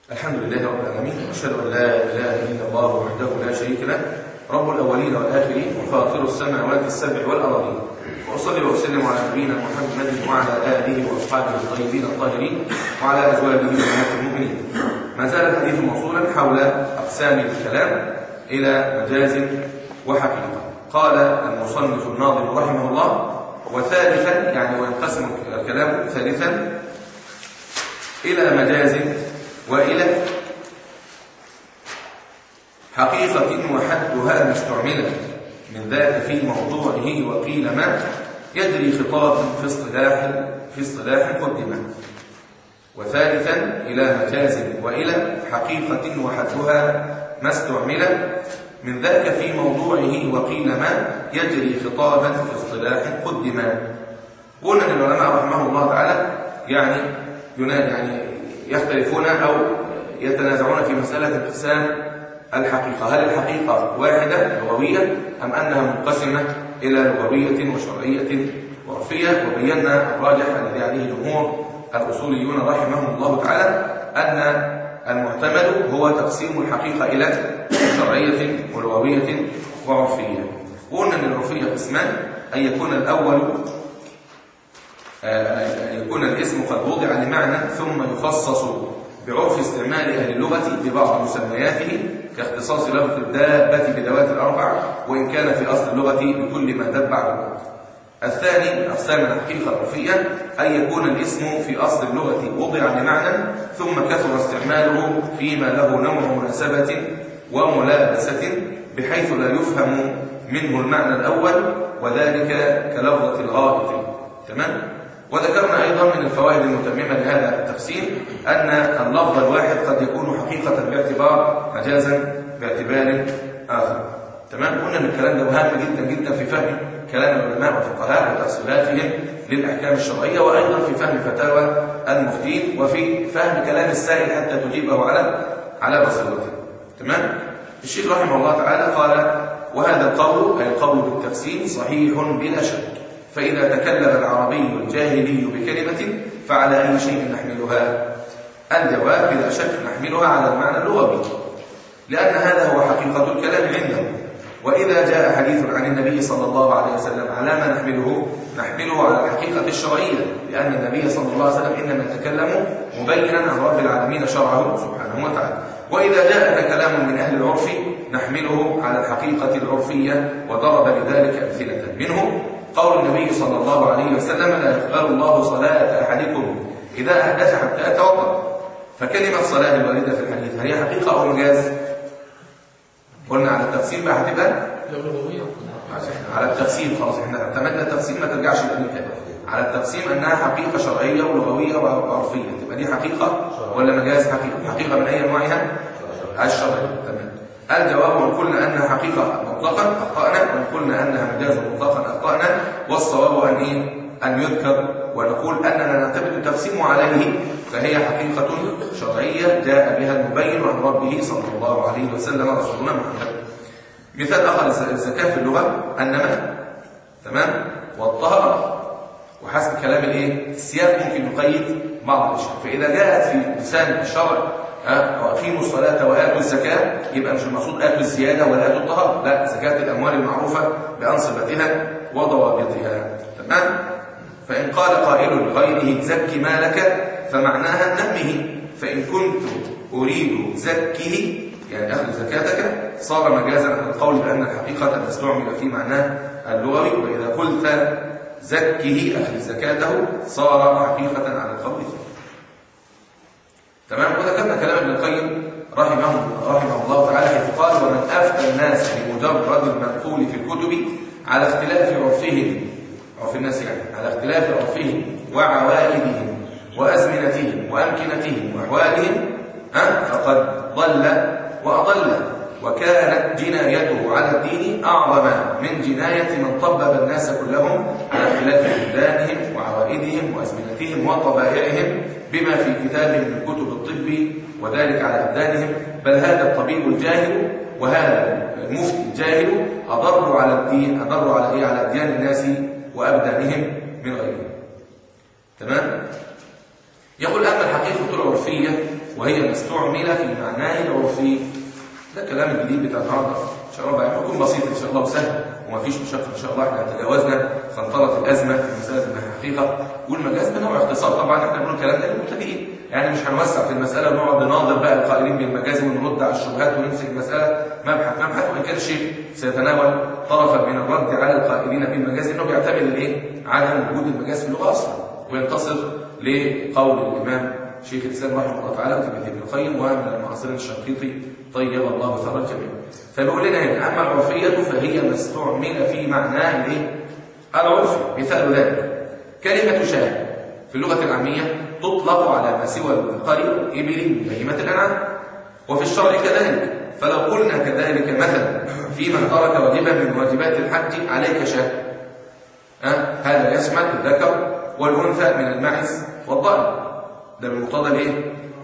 الحمد لله رب العالمين واشهد ان لا اله الا الله وحده لا شريك له رب الاولين والاخرين وفاطر السماوات السبع والارضين واصلي واسلم على نبينا محمد وعلى اله واصحابه الطيبين الطاهرين وعلى ازواجه امهات المؤمنين ما زال الحديث موصولا حول اقسام الكلام الى مجاز وحقيقه قال المصنف الناظم رحمه الله وثالثا يعني وينقسم الكلام ثالثا الى مجاز وإلى حقيقة وحدها ما استعمل من ذاك في موضوعه وقيل ما يجري خطاب في اصطلاح في اصطلاح قدمه وثالثا إلى مجاز وإلى حقيقة وحدها ما استعمل من ذاك في موضوعه وقيل ما يجري خطابا في اصطلاح قدما قلنا للعلماء رحمه الله تعالى يعني يعني يختلفون أو يتنازعون في مسألة انقسام الحقيقة هل الحقيقة واحدة لغوية أم أنها منقسمة إلى لغوية وشرعية وعرفية وبينا الراجح الذي عليه جمهور الأصوليون رحمهم الله تعالى أن المعتمد هو تقسيم الحقيقة إلى شرعية ولغوية وعرفية قلنا أن العرفية قسمان أن يكون الأول أن يكون الاسم قد وضع لمعنى ثم يخصص بعرف استعمال أهل اللغة ببعض مسمياته كاختصاص لفظ الدابة بذوات الأربع وإن كان في أصل اللغة بكل ما دب على الأرض الثاني أقسام الحقيقة العرفية أن يكون الاسم في أصل اللغة وضع لمعنى ثم كثر استعماله فيما له نوع مناسبة وملابسة بحيث لا يفهم منه المعنى الأول وذلك كلفظة الغائط تمام؟ وذكرنا أيضا من الفوائد المتممة لهذا التقسيم أن اللفظ الواحد قد يكون حقيقة باعتبار مجازا باعتبار آخر تمام قلنا ان الكلام ده مهم جدا جدا في فهم كلام العلماء والفقهاء وتأصيلاتهم للأحكام الشرعية وأيضا في فهم فتاوى المفتين وفي فهم كلام السائل حتى تجيبه على على بصيرته تمام الشيخ رحمه الله تعالى قال وهذا القول أي القول بالتقسيم صحيح بلا شك فإذا تكلم العربي الجاهلي بكلمة فعلى أي شيء نحملها الجواب بلا شك نحملها على المعنى اللغوي لأن هذا هو حقيقة الكلام عنده وإذا جاء حديث عن النبي صلى الله عليه وسلم على ما نحمله نحمله على الحقيقة الشرعية لأن النبي صلى الله عليه وسلم إنما يتكلم مبينا عن رب العالمين شرعه سبحانه وتعالى وإذا جاءك كلام من أهل العرف نحمله على الحقيقة العرفية وضرب لذلك أمثلة منه قول النبي صلى الله عليه وسلم لا يقبل الله صلاة أحدكم إذا أحدث حتى أتوضأ فكلمة صلاة الواردة في الحديث هل هي حقيقة أو مجاز؟ قلنا على التقسيم بقى هتبقى على التقسيم خلاص احنا اعتمدنا التقسيم ما ترجعش لدين تاني على التقسيم انها حقيقه شرعيه ولغويه وعرفيه تبقى دي حقيقه ولا مجاز حقيقه حقيقه من اي انواعها الشرعيه تمام الجواب وان قلنا انها حقيقه مطلقا اخطانا وان قلنا انها مجاز مطلقا اخطانا والصواب ان ايه ان يذكر ونقول اننا نعتمد التقسيم عليه فهي حقيقه شرعيه جاء بها المبين عن ربه صلى الله عليه وسلم رسولنا محمد مثال اخر الزكاه في اللغه النماء تمام والطهاره وحسب كلام الايه السياق ممكن يقيد بعض الاشياء فاذا جاءت في لسان الشرع واقيموا الصلاه واتوا الزكاه يبقى مش المقصود اتوا الزياده ولا اتوا الطهاره لا زكاه الاموال المعروفه بانصبتها وضوابطها تمام فان قال قائل لغيره زك مالك فمعناها نمه فان كنت اريد زكه يعني اخذ زكاتك صار مجازا عن القول بان الحقيقه تستعمل في معناه اللغوي واذا قلت زكه اخذ زكاته صار حقيقه على القول فيه تمام وذكرنا كلام ابن القيم رحمه رحمه الله تعالى حيث قال ومن افتى الناس بمجرد المنقول في الكتب على اختلاف عرفهم عرف الناس يعني على اختلاف عرفهم وعوائدهم وازمنتهم وامكنتهم واحوالهم ها فقد ضل واضل وكانت جنايته على الدين اعظم من جنايه من طبب الناس كلهم على اختلاف بلدانهم وعوائدهم وازمنتهم وطبائعهم بما في كتاب من كتب الطب وذلك على أبدانهم بل هذا الطبيب الجاهل وهذا المفتي الجاهل أضر على الدين أضر على إيه على أديان الناس وأبدانهم من غيرهم تمام يقول أما الحقيقة العرفية وهي ما استعمل في معناه العرفي ده الكلام الجديد بتاع النهارده ان شاء الله بقى يكون بسيط ان شاء الله وسهل وما فيش مشقه ان شاء الله احنا تجاوزنا خنطره الازمه في مساله الحقيقه والمجاز بنوع اختصار طبعا احنا بنقول الكلام ده للمبتدئين يعني مش هنوسع في المساله ونقعد نناظر بقى القائلين بالمجاز ونرد على الشبهات ونمسك المساله مبحث مبحث وان كان الشيخ سيتناول طرفا من الرد على القائلين بالمجاز انه بيعتمد الايه؟ عدم وجود المجاز في اللغه اصلا وينتصر لقول الامام شيخ الاسلام رحمه الله تعالى وابن ابن القيم ومن المعاصرين الشنقيطي طيب الله ثرى الجميع فبيقول لنا هنا اما العرفيه فهي ما استعمل في معناه الايه؟ العرفي مثال ذلك كلمه شاه في اللغه العاميه تطلق على ما سوى البقر ابل بهيمه الانعام وفي الشرع كذلك فلو قلنا كذلك مثلا في من ترك واجبا من واجبات الحج عليك شاه أه؟ هذا يشمل الذكر والانثى من المعز والضأن ده من مقتضى الايه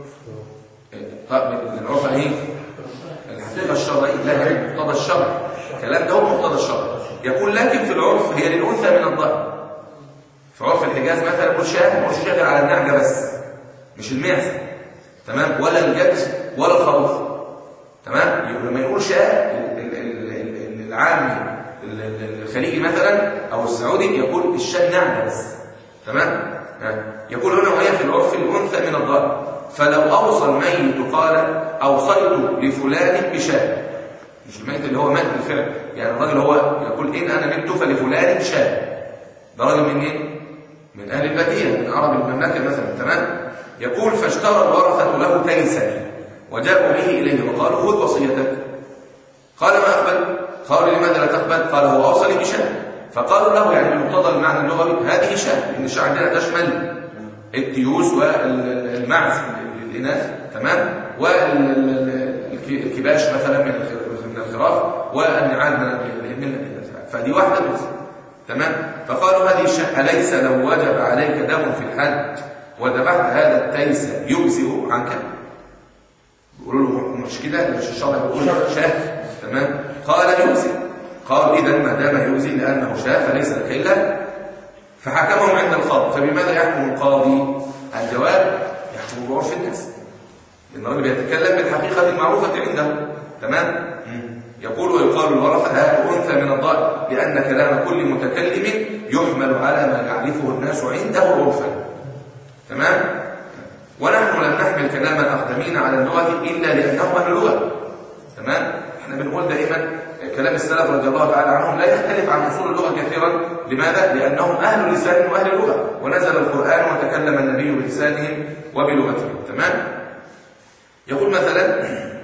طب من العرف ايه الحقيقه الشرعيه لا هي مقتضى الشرع الكلام ده هو مقتضى الشرع يقول لكن في العرف هي للانثى من الضأن في عرف الحجاز مثلا يقول شاه مش شاغل على النعجه بس مش المعزه تمام ولا الجد ولا الخروف تمام لما يقول شاه العامي الخليجي مثلا او السعودي يقول الشاه نعجه بس تمام يقول هنا وهي في العرف الأنثى من الضرب فلو أوصى الميت قال أوصيت لفلان بشاة مش الميت اللي هو مات بالفعل يعني الراجل هو يقول إن أنا مت فلفلان شاة ده راجل من إيه؟ من أهل البادية من عرب المملكة مثلا تمام يقول فاشترى الورثة له تيسا وجاءوا به إليه وقالوا خذ وصيتك قال ما أقبل قالوا لماذا لا تقبل قال هو أوصى لي بشاة فقالوا له يعني بمقتضى المعنى اللغوي هذه شاة لأن الشاة عندنا تشمل التيوس والمعز الإناث تمام والكباش مثلا من من الخراف والنعال من الإناث فدي واحدة بس تمام فقالوا هذه الشاة أليس لو وجب عليك دم في الحج وذبحت هذا التيس يجزئ عنك يقولوا له مش كده مش الشرع بيقول شاة تمام قال يجزئ قال إذا ما دام يجزي لأنه شاء فليس لك إلا فحكمهم عند القاضي فبماذا يحكم القاضي الجواب يحكم بعرف الناس لأن الراجل بيتكلم بالحقيقة المعروفة عنده تمام يقول ويقال الورثة هات أنثى من الضأن لأن كلام كل متكلم يحمل على ما يعرفه الناس عنده عرفا تمام ونحن لم نحمل كلام الأقدمين على اللغة إلا لأنهم أهل لغة تمام احنا بنقول دائما كلام السلف رضي الله تعالى عنهم لا يختلف عن اصول اللغه كثيرا لماذا لانهم اهل لسان واهل لغه ونزل القران وتكلم النبي بلسانهم وبلغتهم تمام يقول مثلا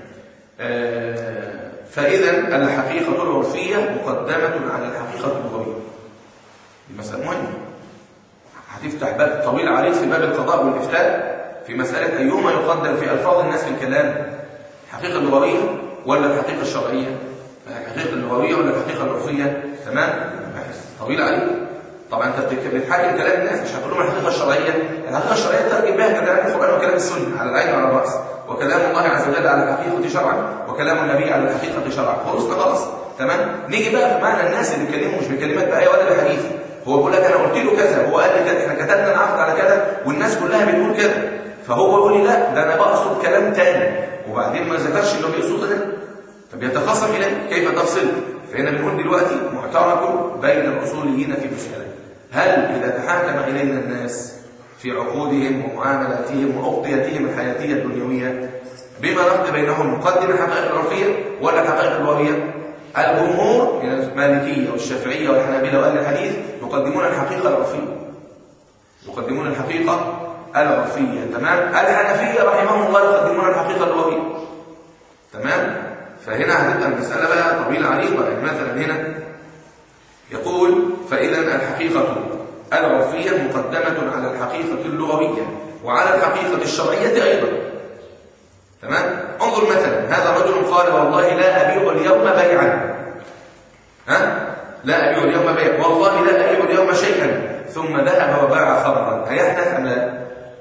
فاذا الحقيقه العرفيه مقدمه على الحقيقه اللغويه دي مساله مهمه هتفتح باب طويل عريض في باب القضاء والافتاء في مساله ايهما يقدم في الفاظ الناس في الكلام الحقيقه اللغويه ولا الحقيقه الشرعيه الحقيقه اللغويه ولا الحقيقه العرفيه تمام طويل عليه طبعا انت بتحكي كلام الناس مش هتقول لهم الحقيقه الشرعيه الحقيقه الشرعيه ترجم بها كلام القران وكلام السنه على العين وعلى الراس وكلام الله عز وجل على الحقيقه شرعا وكلام النبي على الحقيقه شرعا خلصنا خلاص تمام نيجي بقى في معنى الناس اللي بيتكلموا مش بكلمات بقى ولا بحديث هو بيقول لك انا قلت له كذا هو قال لي كذا احنا كتبنا العقد على كذا والناس كلها بتقول كذا فهو يقول لي لا ده انا بقصد كلام تاني وبعدين ما ذكرش اللي هو بيقصده ده طب يتخاصم اليه كيف تفصل فهنا بنقول دلوقتي معترك بين الاصوليين في مساله هل اذا تحاكم الينا الناس في عقودهم ومعاملاتهم واقضيتهم الحياتيه الدنيويه بما نقضي بينهم نقدم الحقائق العرفيه ولا الحقائق اللغويه الجمهور من المالكيه والشافعيه والحنابله واهل الحديث يقدمون الحقيقه العرفيه يقدمون الحقيقه العرفيه تمام الحنفيه رحمهم الله يقدمون الحقيقه اللغويه تمام فهنا هتبقى المسألة بقى طويلة عريضة يعني مثلا هنا يقول فإذا الحقيقة العرفية مقدمة على الحقيقة اللغوية وعلى الحقيقة الشرعية أيضا تمام انظر مثلا هذا رجل قال والله لا أبيع اليوم بيعا ها لا أبيع اليوم بيعا والله لا أبيع اليوم شيئا ثم ذهب وباع خمرا هيحدث أم لا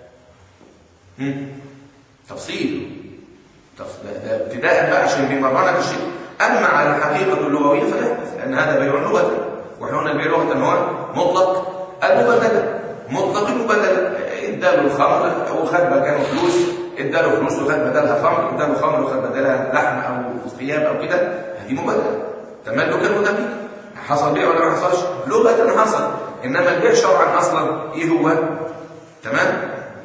تفصيل ابتداء بقى عشان بيمرنك الشيء اما على الحقيقه اللغويه فيحدث لان هذا بيع لغه واحنا قلنا البيع لغه هو مطلق المبلغه مطلق المبلغه اداله الخمر وخد مكانه فلوس اداله فلوس وخد بدلها خمر اداله خمر وخد بدلها لحم او ثياب او كده هذه مبادله تملكا وتمليكا حصل بيع ولا ما حصلش لغه حصل انما البيع شرعا اصلا ايه هو تمام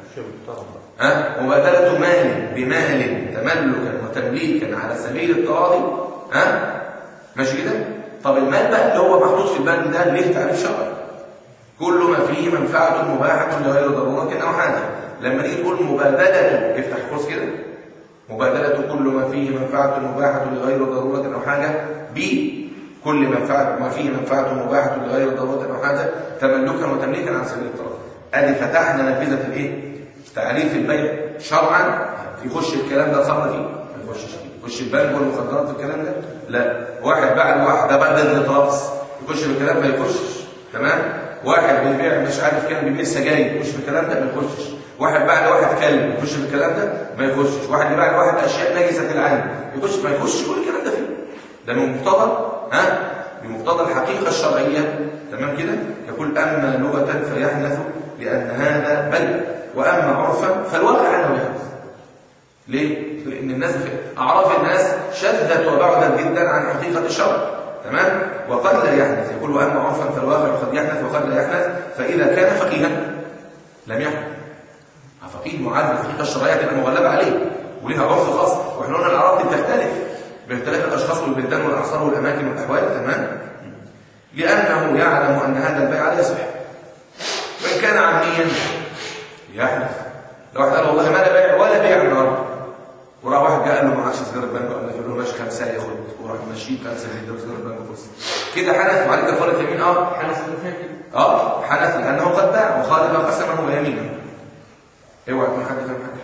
ها مبادله مال بمال تملكا وتمليكا على سبيل التراضي ها ماشي كده طب المال بقى اللي هو محطوط في البند ده ليه تعريف شرعي كل ما فيه منفعه مباحه لغير ضروره او حاجه لما تيجي تقول مبادله افتح قوس كده مبادله كل ما فيه منفعه مباحه لغير ضروره او حاجه ب كل منفعه ما فيه منفعه مباحه لغير ضروره او حاجه تملكا وتمليكا على سبيل التراضي ادي فتحنا نافذه الايه تعريف البيع شرعا يخش الكلام ده خمر فيه ما يخشش فيه يخش البنك والمخدرات في الكلام ده لا واحد بعد واحد ده بعد النطاس يخش في الكلام ما يخشش تمام واحد بيبيع مش عارف كام بيبيع سجاير يخش في الكلام ده ما يخشش واحد بعد واحد كلب يخش في الكلام ده ما يخشش واحد بعد واحد اشياء نجسه العين يخش ما يخشش كل الكلام ده فيه ده من مقتضى ها بمقتضى الحقيقه الشرعيه تمام كده يقول اما لغه فيحنث لان هذا بيع واما عرفا فالواقع انه يحدث ليه لان الناس اعراف الناس شدت وبعدت جدا عن حقيقه الشرع تمام وقد لا يحدث يقول واما عرفا فالواقع قد يحدث وقد لا يحدث فاذا كان فقيها لم يحدث فقيه معارف الحقيقه الشرعيه تبقى مغلبه عليه وليها عرف خاص واحنا قلنا الاعراف دي بتختلف باختلاف الاشخاص والبلدان والاعصار والاماكن والاحوال تمام لانه يعلم ان هذا البيع لا يصح وان كان عميا يحلف لو واحد قال والله ما لا بيع ولا بيع النهارده وراح واحد جه قال له معكش سجاره البنك قال له ماشي خمسه ياخد وراح ماشيين خمسه يديله سجاره البنك بص كده حنث وعليه كفاره يمين اه حنث المفاجئ اه حنث لانه قد باع وخالف قسمه ويمينه اوعى يكون حد فاهم حاجه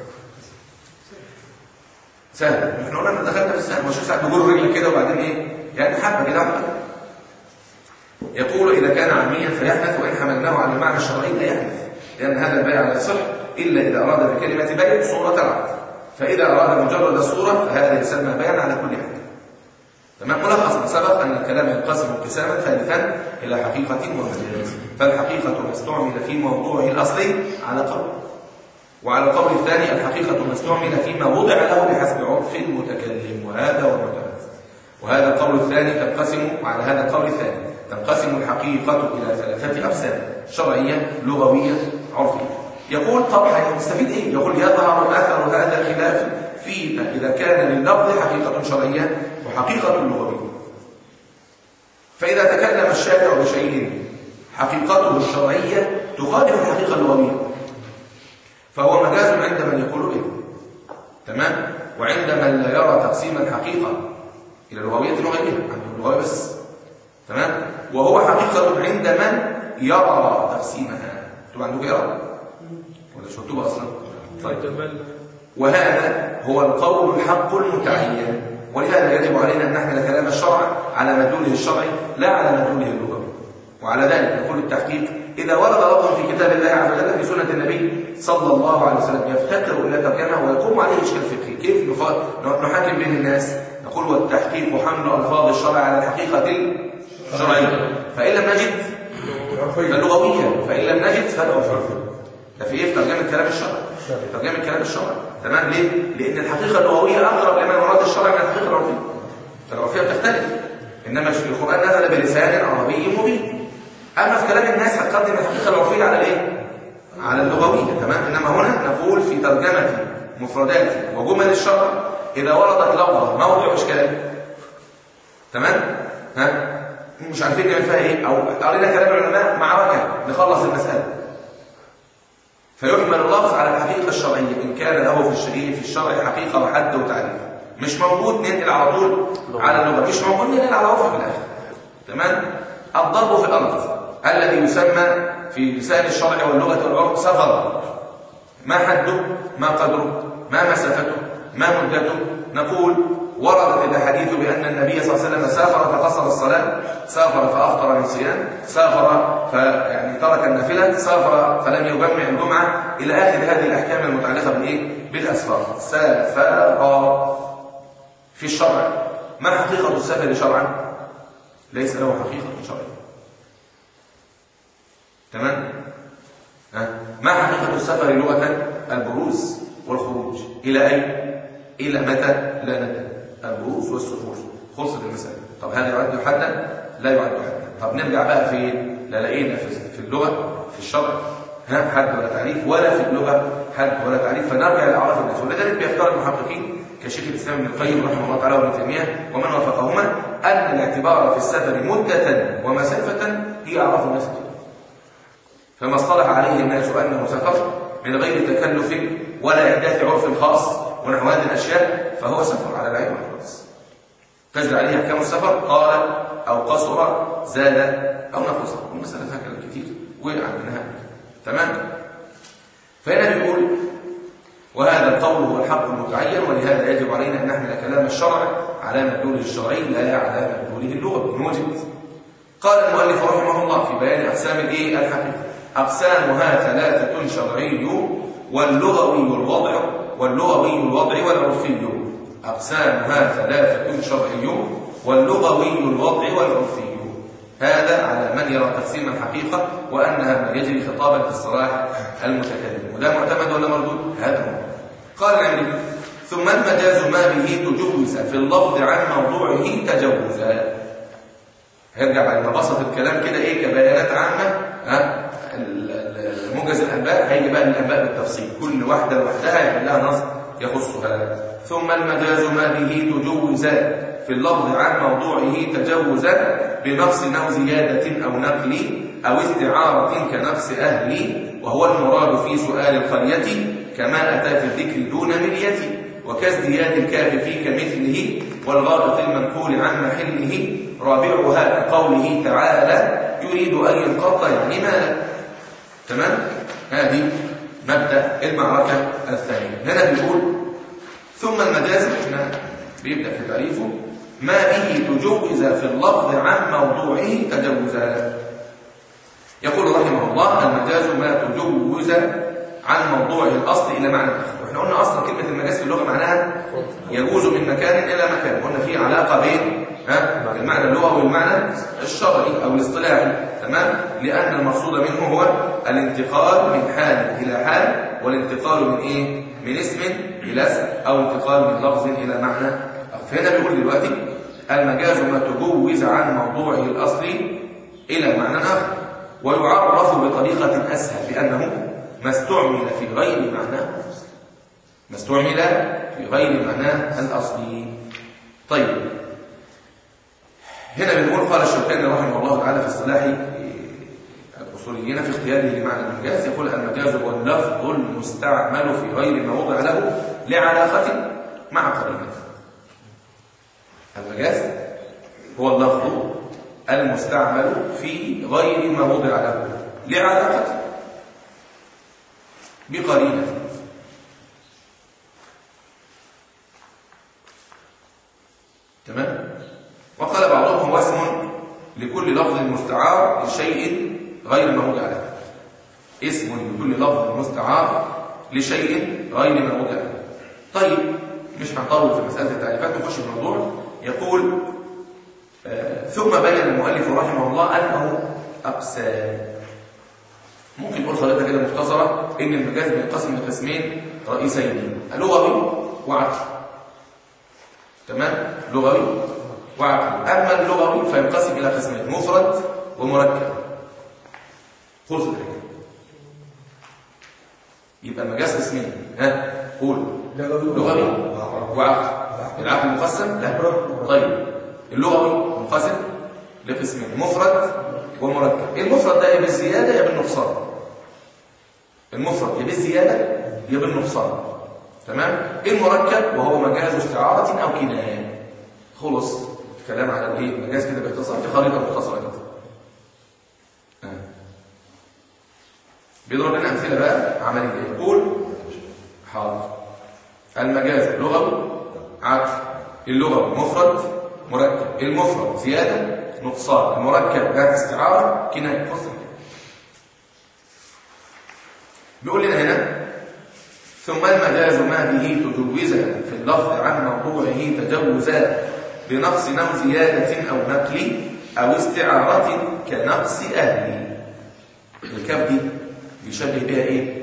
سهل احنا قلنا ان دخلنا في السهل مش ساعه بجر رجلك كده وبعدين ايه يعني حبه كده واحده يقول اذا كان عاميا فيحنث وان حملناه على المعنى الشرعي لا يحنث لان هذا البيع لا يصح الا اذا اراد بكلمه بيع صوره العقد فاذا اراد مجرد الصوره فهذا يسمى بيعا على كل حال تمام ملخص ما سبق ان الكلام ينقسم انقساما ثالثا الى حقيقه ومجاز فالحقيقه ما استعمل في موضوعه الاصلي على قول وعلى القول الثاني الحقيقه ما استعمل فيما وضع له بحسب عرف المتكلم وهذا هو المتميز وهذا القول الثاني تنقسم وعلى هذا القول الثاني تنقسم الحقيقه الى ثلاثه اقسام شرعيه لغويه عرفيه يقول طبعا نستفيد ايه يقول يظهر اثر هذا الخلاف فيما اذا كان لللفظ حقيقه شرعيه وحقيقه لغويه فاذا تكلم الشارع بشيء حقيقته الشرعيه تخالف الحقيقه اللغويه فهو مجاز عند من يقول به تمام وعند من لا يرى تقسيم الحقيقه الى لغويه وغيرها عنده اللغويه بس تمام وهو حقيقه عند من يرى تقسيمها انتوا عندكم يرى ولا شفتوها اصلا طيب وهذا هو القول الحق المتعين ولهذا يجب علينا ان نحمل كلام الشرع على مدلوله الشرعي لا على مدلوله اللغوي وعلى ذلك نقول التحقيق اذا ورد لفظ في كتاب الله عز وجل في سنه النبي صلى الله عليه وسلم يفتقر الى ترجمه ويقوم عليه اشكال فقهي كيف نحاكم بين الناس نقول والتحقيق حمل الفاظ الشرع على الحقيقه الشرعيه فان لم نجد فاللغويه فان لم نجد فالعرفيه ده في ايه في ترجمه كلام الشرع ترجمه كلام الشرع تمام ليه لان الحقيقه اللغويه اقرب لما مراد الشرع من الحقيقه العرفيه فالعرفيه بتختلف انما القران نزل بلسان عربي مبين اما في كلام الناس هتقدم الحقيقه العرفيه على الايه على اللغويه تمام انما هنا نقول في ترجمه مفردات وجمل الشرع اذا وردت لفظه موضع اشكال تمام ها مش عارفين نعمل فيها ايه او قرينا كلام العلماء معركه نخلص المساله فيحمل اللفظ على الحقيقة الشرعية إن كان له في الشريعة في الشرع حقيقة وحد وتعريف مش موجود ننقل على طول على اللغة مش موجود ننقل على عرف في الآخر تمام الضرب في الأرض الذي يسمى في لسان الشرع واللغة والعرف سفر ما حده ما قدره ما مسافته ما مدته نقول وردت الاحاديث بان النبي صلى الله عليه وسلم سافر فقصر الصلاه سافر فافطر من صيام سافر فيعني ترك النافله سافر فلم يجمع الجمعه الى اخر هذه الاحكام المتعلقه بالايه بالاسفار سافر في الشرع ما حقيقه السفر شرعا ليس له حقيقه شرعيه تمام ها ما حقيقة السفر لغة البروز والخروج إلى أين؟ إلى متى لا ندري البروز والسفور خلصت المسألة طب هل يعد حدا؟ لا يعد حدا طب نرجع بقى فين؟ لا لقينا في اللغة في الشرع ها حد ولا تعريف ولا في اللغة حد ولا تعريف فنرجع لأعراف الناس ولذلك بيختار المحققين كشيخ الإسلام ابن القيم رحمه الله تعالى وابن تيمية ومن وافقهما أن الاعتبار في السفر مدة ومسافة هي أعراف الناس فما اصطلح عليه الناس أنه سفر من غير تكلف ولا إحداث عرف خاص ونحو هذه الأشياء فهو سفر على العين والخلاص تجري عليه أحكام السفر قال أو قصر زاد أو نقص والمسألة فيها كلام كتير وقع منها تمام فهنا بيقول وهذا القول هو الحق المتعين ولهذا يجب علينا أن نحمل كلام الشرع على مدلوله الشرعي لا على مدلوله اللغوي نوجد قال المؤلف رحمه الله في بيان أقسام الإيه الحقيقة أقسامها ثلاثة شرعي واللغوي الوضع واللغوي الوضع والعرفي أقسامها ثلاثة شرعي واللغوي الوضع والعرفي هذا على من يرى تقسيم الحقيقة وأنها ما يجري خطابا في الصلاح المتكلم وده معتمد ولا مردود؟ هذا هو قال العمري ثم المجاز ما به تجوز في اللفظ عن موضوعه تجوزا هيرجع بعد ما بسط الكلام كده ايه كبيانات عامه ها موجز الانباء هيجي بقى الانباء بالتفصيل كل واحده لوحدها يعمل لها نص يخصها ثم المجاز ما به تجوزا في اللفظ عن موضوعه تجوزا بنقص أو زيادة أو نقل أو استعارة كنقص أهل وهو المراد في سؤال القرية كما أتى في الذكر دون ملية وكازدياد الكاف في كمثله والغائط المنقول عن محله رابعها كقوله تعالى يريد أن ينقض يعني مالا تمام؟ هذه مبدأ المعركة الثانية هنا بيقول ثم المجاز احنا بيبدأ في تعريفه ما به تجوز في اللفظ عن موضوعه تجوزا يقول رحمه الله المجاز ما تجوز عن موضوعه الأصل إلى معنى آخر واحنا قلنا أصلا كلمة المجاز في اللغة معناها يجوز من مكان إلى مكان قلنا في علاقة بين ها المعنى اللغوي والمعنى الشرعي أو الاصطلاحي تمام لأن المقصود منه هو الانتقال من حال إلى حال والانتقال من إيه من اسم إلى اسم أو انتقال من لفظ إلى معنى فهنا بيقول دلوقتي المجاز ما تجوز عن موضوعه الأصلي إلى معنى آخر ويعرف بطريقة أسهل بأنه ما استعمل في غير معناه ما استعمل في غير معناه الأصلي طيب هنا بنقول قال الشوكاني رحمه الله تعالى في اصطلاح الأصوليين في اختياره لمعنى المجاز يقول المجاز هو اللفظ المستعمل في غير ما وضع له لعلاقة مع قرينة المجاز هو اللفظ المستعمل في غير ما وضع له لعلاقة بقرينة تمام وقال بعضهم هو اسم لكل لفظ مستعار لشيء غير ما وضع له اسم لكل لفظ مستعار لشيء غير ما وضع له طيب مش هنطول في مسألة التعريفات نخش في الموضوع يقول آه ثم بين المؤلف رحمه الله أنه أقسام ممكن نقول خريطة كده مختصرة إن المجاز بينقسم لقسمين رئيسيين لغوي وعقلي تمام لغوي وعقلي أما اللغوي فينقسم إلى قسمين مفرد ومركب خذ الحكاية يبقى المجاز قسمين ها قول لغوي وعقلي العقل مقسم لا طيب اللغوي منقسم لقسمين مفرد ومركب المفرد ده يا بالزياده يا بالنقصان المفرد يا بالزياده يا بالنقصان تمام المركب وهو مجاز استعاره او كنايه خلص الكلام على الايه المجاز كده باختصار في خريطه مختصره كده آه. بيضرب لنا امثله بقى عمليه يقول حاضر المجاز لغوي عقل اللغوي مفرد مركب المفرد زياده نقصان المركب ذات استعاره كنايه فصل بيقول لنا هنا ثم المجاز ما به تجوز في اللفظ عن موضوعه تجوزا بنقص او زياده او نقل او استعاره كنقص اهل الكاف دي بيشبه بها ايه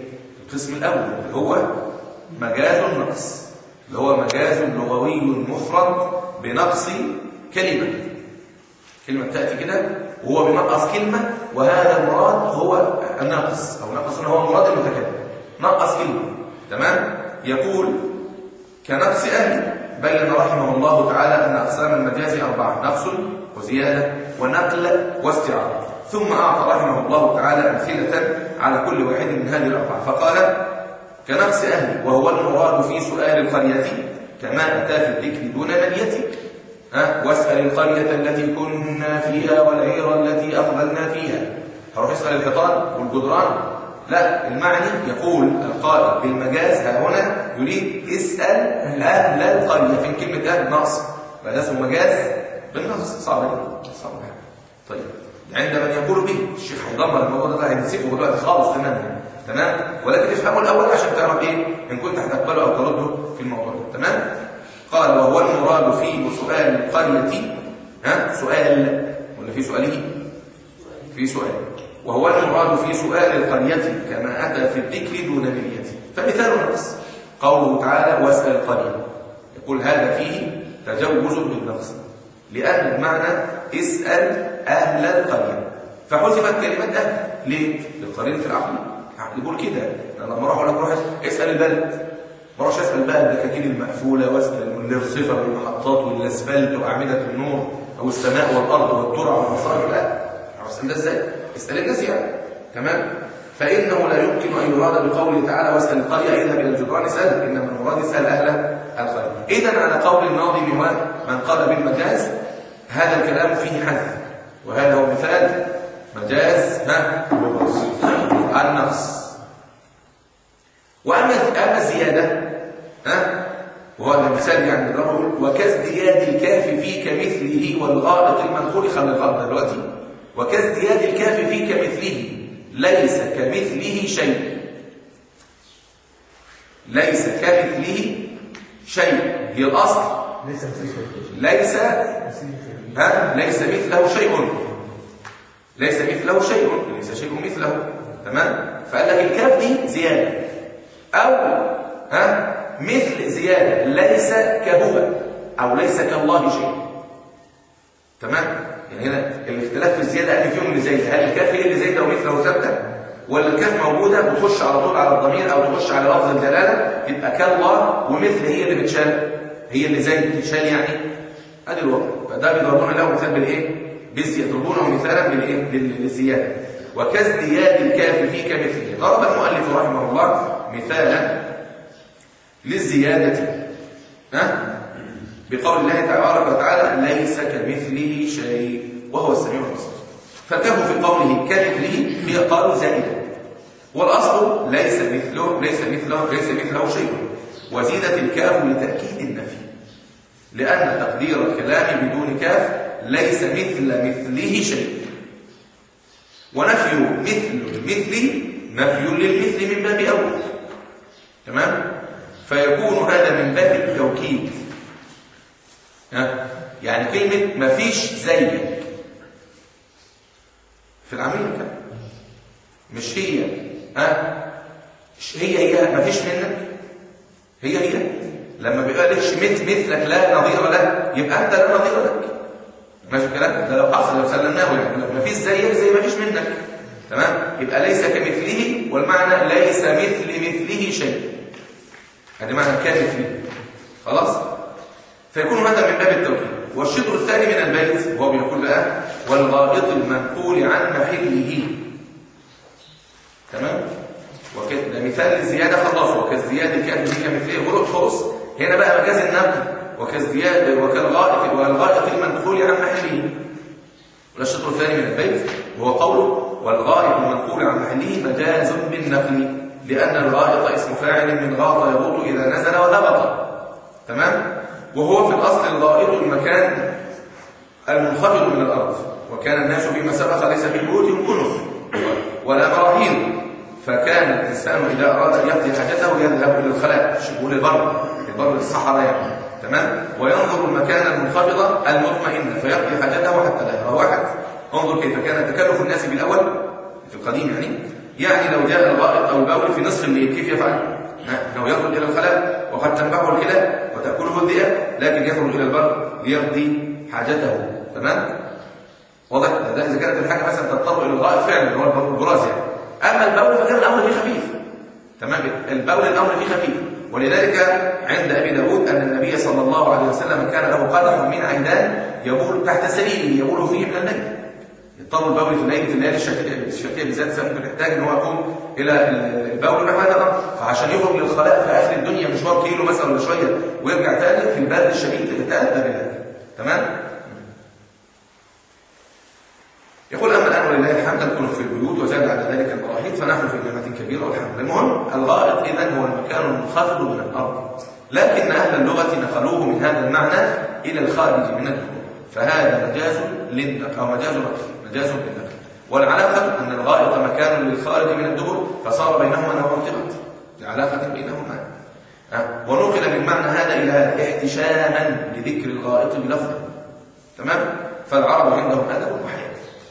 القسم الأول اللي هو مجاز النقص اللي هو مجاز لغوي مفرد بنقص كلمة كلمة تأتي كده وهو بينقص كلمة وهذا المراد هو النقص أو نقص هو مراد المتكلم نقص كلمة تمام يقول كنقص أهل بين رحمه الله تعالى أن أقسام المجاز أربعة نقص وزيادة ونقل واستعارة ثم أعطى رحمه الله تعالى أمثلة على كل واحد من هذه الأربعة فقال كنقص أهل وهو المراد في سؤال القرية كما أتى في الذكر دون منية ها واسأل القرية التي كنا فيها والعير التي أقبلنا فيها هروح اسأل الحيطان والجدران لا المعني يقول القائل بالمجاز ها هنا يريد اسأل أهل القرية فين كلمة أهل نقص فده اسمه مجاز بالنقص صعب صعب طيب عند من يقول به الشيخ هيدمر الموضوع ده هينسفه دلوقتي خالص تماما تمام ولكن افهمه الاول عشان تعرف ايه ان كنت هتقبله او ترده في الموضوع ده تمام قال وهو المراد في سؤال القريه ها سؤال ولا في سؤاله في سؤال وهو المراد في سؤال القريه كما اتى في الذكر دون نية فمثال النقص قوله تعالى واسال القريه يقول هذا فيه تجوز بالنقص لان المعنى اسال اهل القريه فحذفت كلمه اهل ليه للقرين في العقل يقول كده انا لما اروح اقول لك روح اسال البلد ما اروحش اسال بقى الدكاكين المقفوله واسال الرصيفه والمحطات والاسفلت واعمده النور او السماء والارض والترع والمصائب لا اسال ده ازاي اسال الناس يعني تمام فانه لا يمكن ان يراد بقوله تعالى واسال القريه اذهب الى الجدران اسال انما المراد اسال اهل القريه اذا على قول الناظم من قال بالمجاز هذا الكلام فيه حذف وهذا هو مثال مجاز ها النقص واما اما الزياده ها وهو المثال يعني الرجل وكازدياد الكاف في كمثله والغائط المنقول خلي الغائط دلوقتي وكازدياد الكاف في كمثله ليس كمثله شيء ليس كمثله شيء هي الاصل ليس ليس ها ليس مثله شيء ليس مثله شيء ليس شيء مثله تمام فقال لك الكاف دي زياده او ها مثل زياده ليس كهو او ليس كالله شيء تمام يعني هنا الاختلاف في الزياده قال فيهم اللي زايد هل الكاف هي اللي زايده ومثله ثابته ولا الكاف موجوده بتخش على طول على الضمير او تخش على لفظ الجلاله يبقى كالله ومثل هي اللي بتشال هي اللي زايد بتشال يعني ادي الوضع فده بيضربون له مثال بالايه بالزياده يضربونه مثالا بالايه للزياده وكازدياد الكاف في كمثله ضرب المؤلف رحمه الله مثالا للزياده ها بقول الله تبارك وتعالى ليس كمثله شيء وهو السميع البصير فكه في قوله كمثله هي قالوا زائده والاصل ليس مثله ليس مثله ليس مثله شيء وزيدت الكاف لتاكيد النفي لان تقدير الكلام بدون كاف ليس مثل مثله شيء ونفي مثل المثل نفي للمثل من باب اول تمام فيكون هذا من باب التوكيد ها يعني كلمه مفيش زيك في العمليه كده مش هي ها هي هي مفيش منك هي هي لما بيقالش مثل مثلك لا نظير له يبقى انت لا نظير لك ماشي الكلام ده لو حصل لو سلمناه يعني لو مفيش زيك زي مفيش منك تمام يبقى ليس كمثله والمعنى ليس مثل مثله شيء هذا معنى كمثله خلاص فيكون هذا من باب التوكيد والشطر الثاني من البيت وهو بيقول بقى والغائط المنقول عن محله تمام وكده مثال للزياده خلاص وكالزياده كان في كمثله غلط خلص هنا بقى مجاز النقل وكالزياده وكالغائط والغائط المنقول عن محله والشطر الثاني من البيت وهو قوله والغائط المنقول عن محله مجاز بالنقل لأن الغائط اسم فاعل من غاط يغوط إذا نزل وهبط تمام وهو في الأصل الغائط المكان المنخفض من الأرض وكان الناس فيما سبق ليس في بيوتهم كنف ولا مراحيض فكان الإنسان إذا أراد أن يقضي حاجته يذهب إلى الخلاء شبول البر البر الصحراء يعني تمام وينظر المكان المنخفضة المطمئنة فيقضي حاجته حتى لا يرى واحد انظر كيف كان تكلف الناس بالأول في القديم يعني يعني لو جاء الغائط او البول في نصف الليل كيف يفعل لو يخرج الى الخلاء وقد تنبعه الكلاب وتاكله الذئاب لكن يخرج الى البر ليقضي حاجته تمام واضح ده اذا كانت الحاجه مثلا تضطر الى الغائط فعلا اللي هو البراز يعني اما البول فكان الامر فيه خفيف تمام البول الامر فيه خفيف ولذلك عند ابي داود ان النبي صلى الله عليه وسلم كان له قدح من عيدان يبول تحت سريره يبول فيه من الليل يضطر البول في الليل في الليالي الشتيه بالذات ممكن يحتاج ان هو يقوم الى البول نحو هذا الامر فعشان يخرج للخلاء في اخر الدنيا مشوار كيلو مثلا ولا شويه ويرجع ثاني في البرد الشديد يتاذى بذلك تمام يقول اما الان ولله الحمد نكون في البيوت وزاد على ذلك البراهين فنحن في نعمه كبيره والحمد المهم الغائط اذا هو المكان المنخفض من الارض لكن اهل اللغه نقلوه من هذا المعنى الى الخارج من الدخول فهذا مجاز للنقل او مجاز نقل مجاز للنقل والعلاقه ان الغائط مكان للخارج من الدخول فصار بينهما نوع ارتباط لعلاقه بينهما ونقل من معنى هذا الى هذا احتشاما لذكر الغائط بلفظه تمام فالعرب عندهم ادب وحياه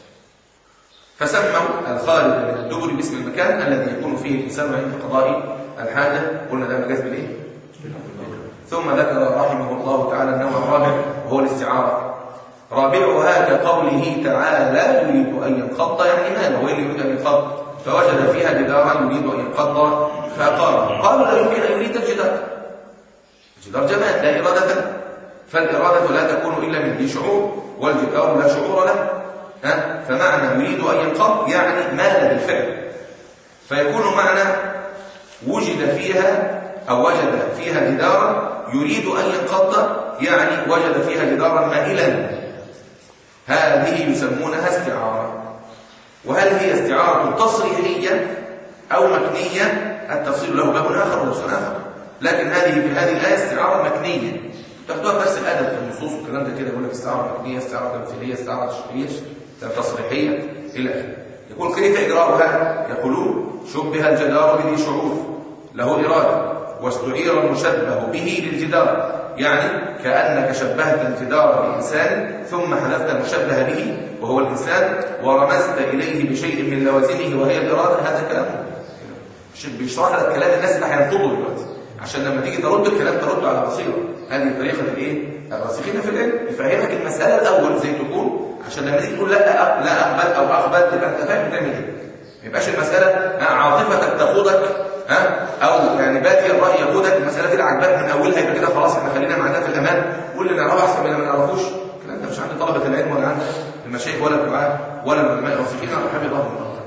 فسموا الخارج من الدبر باسم المكان الذي يكون فيه الإنسان عند قضاء الحاجة قلنا ده مجاز بالإيه؟ ثم ذكر رحمه الله تعالى النوع الرابع وهو الاستعارة رابعها كقوله تعالى يريد أن ينقض يعني ماذا وين يريد أن ينقض فوجد فيها جدارا يريد أن ينقض فقال قالوا لا يمكن أن يريد الجدار الجدار جماد لا إرادة له فالإرادة لا تكون إلا من ذي شعور والجدار لا شعور له ها فمعنى يريد أن ينقض يعني مال بالفعل فيكون معنى وجد فيها أو وجد فيها جدارا يريد أن ينقض يعني وجد فيها جدارا مائلا هذه يسمونها استعارة وهل هي استعارة تصريحية أو مكنية التفصيل له باب آخر ولبس آخر لكن هذه في هذه الآية استعارة مكنية تاخدوها بس الأدب في النصوص والكلام ده كده يقول لك استعارة مكنية استعارة تمثيلية استعارة تشريعية تصريحية إلى آخره يقول كيف إجراؤها؟ يقولون شبه الجدار بذي شعور له إرادة واستعير المشبه به للجدار يعني كأنك شبهت الجدار بإنسان ثم حذفت المشبه به وهو الإنسان ورمزت إليه بشيء من لوازمه وهي الإرادة هذا كلام بيشرح لك كلام الناس اللي هينطقوا دلوقتي عشان لما تيجي ترد الكلام ترد على بصيره هذه طريقة الايه؟ الراسخين في العلم يفهمك المسألة الأول زي تكون عشان لما تيجي تقول لا لا اقبل او اقبل تبقى انت فاهم بتعمل ايه ما يبقاش المساله عاطفتك تقودك ها او يعني بادي الراي يقودك المساله دي عجباك من اولها يبقى كده خلاص احنا خلينا مع ده في الامان واللي نعرفه احسن من اللي ما نعرفوش الكلام ده مش عند طلبه العلم ولا عند المشايخ ولا الدعاء ولا العلماء الراسخين حفظهم الله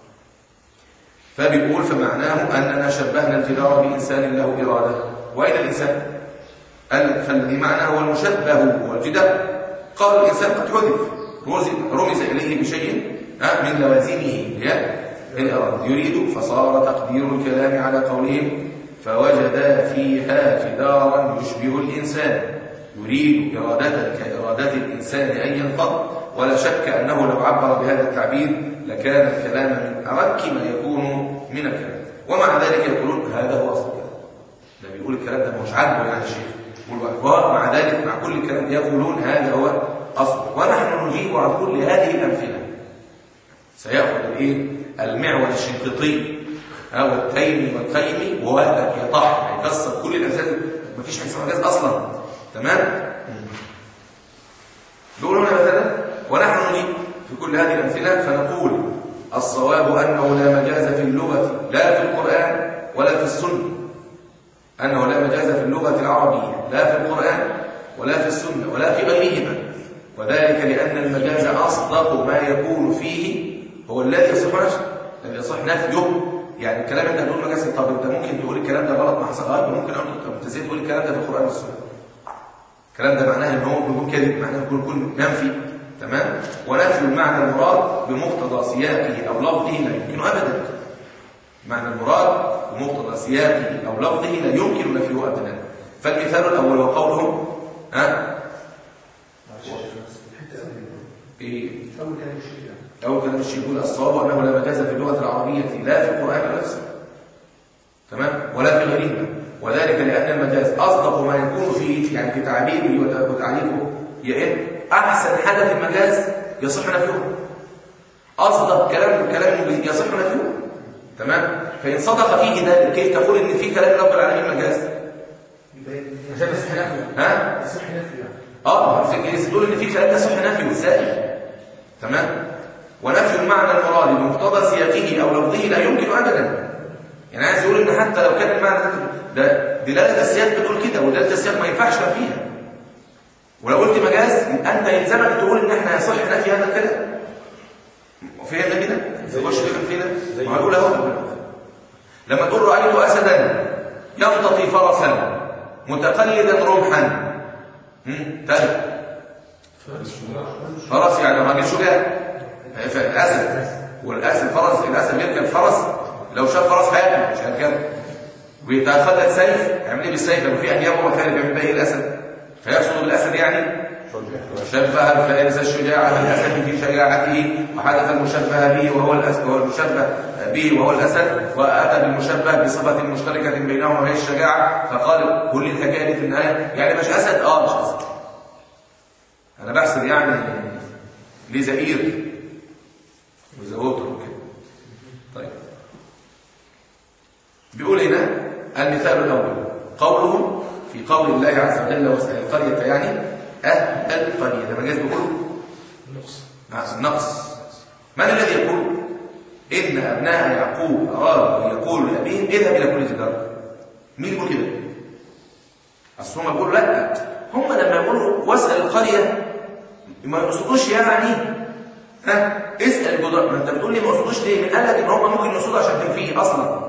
فبيقول فمعناه اننا شبهنا الجدار بانسان له اراده واين الانسان قال فالذي معناه هو المشبه والجدار قال الانسان قد حذف رمز إليه بشيء من لوازمه الإرادة يريد فصار تقدير الكلام على قولهم فوجد فيها جدارا يشبه الإنسان يريد إرادة كإرادة الإنسان أن ينقض ولا شك أنه لو عبر بهذا التعبير لكان الكلام من أرك ما يكون من الكلام ومع ذلك يقولون هذا هو أصل الكلام ده بيقول الكلام ده مش عاجبه يعني الشيخ ومع ذلك مع كل الكلام يقولون هذا هو أصل ونحن نجيب عن كل هذه الأمثلة سيأخذ الايه المعول الشنقيطي أو التيمي والخيمي ووهبك يطح هيكسر كل الأمثلة مفيش حاجة اسمها مجاز أصلا تمام بيقول هنا مثلا ونحن نجيب في كل هذه الأمثلة فنقول الصواب أنه لا مجاز في اللغة لا في القرآن ولا في السنة أنه لا مجاز في اللغة العربية لا في القرآن ولا في السنة ولا في غيرهما وذلك لأن المجاز أصدق ما يكون فيه هو الذي يصح نفسه الذي يصح نفيه يعني الكلام انت بتقول مجاز طب انت ممكن تقول الكلام ده غلط ما حصلهاش ممكن اقول طب انت ازاي تقول الكلام ده في القران والسنه الكلام ده معناه ان هو بيكون كذب معناه بيكون يكون منفي تمام ونفي المعنى المراد بمقتضى سياقه او لفظه لا يمكن ابدا معنى المراد بمقتضى سياقه او لفظه لا يمكن نفيه ابدا فالمثال الاول هو قولهم ها ايه أول كلام الشيخ أول كلام الشيخ يقول الصواب أنه لا مجاز في اللغة العربية لا في القرآن نفسه تمام ولا في غيرهما وذلك لأن المجاز أصدق ما يكون فيه يعني في تعبيره وتعريفه يا أحسن حاجة في المجاز يصح نفيه أصدق كلام كلام يصح نفيه تمام فان صدق فيه ذلك كيف تقول ان في كلام رب العالمين مجاز عشان يصح نفي ها يصح نفي يعني اه في تقول ان في كلام يصح نفيه ازاي تمام ونفي المعنى المراد بمقتضى سياقه او لفظه لا يمكن ابدا يعني عايز يقول ان حتى لو كان المعنى ده ده دلاله السياق بتقول كده ودلاله السياق ما ينفعش نفيها ولو قلت مجاز انت يلزمك تقول ان احنا يصح نفي هذا الكلام فهمنا كده خش كده كده ما هقول اهو لما تقول رايت اسدا يمتطي فرسا متقلدا رمحا هم؟ تاني فرس يعني راجل شجاع الاسد والاسد فرس الاسد بيركب فرس لو شاف فرس هياكل مش هيركب ويتاخذ سيف يعمل ايه بالسيف لما في انياب ومكان بيعمل باقي الاسد فيقصد بالاسد يعني شبه الفارس الشجاع بالاسد في شجاعته وحدث المشبه به وهو الاسد وهو المشبه به وهو الاسد واتى بالمشبه بصفه مشتركه بينهما وهي الشجاعه فقال كل الحكايه دي في النهايه يعني مش اسد اه مش اسد انا بحسب يعني ليه زئير وزوجته وكده طيب بيقول هنا المثال الاول قوله في قول الله عز وجل واسال القريه يعني اهل القريه لما جاز بيقول نقص نقص من الذي يقول ان ابناء يعقوب ارادوا ان يقولوا لابيهم اذهب الى كل تجاره مين يقول كده اصل هم بيقولوا لا هم لما يقولوا واسال القريه ما يقصدوش يعني ها اسال الجدران ما انت بتقول لي ما يقصدوش ليه من قال لك ان هم ممكن يقصدوا عشان تنفيه اصلا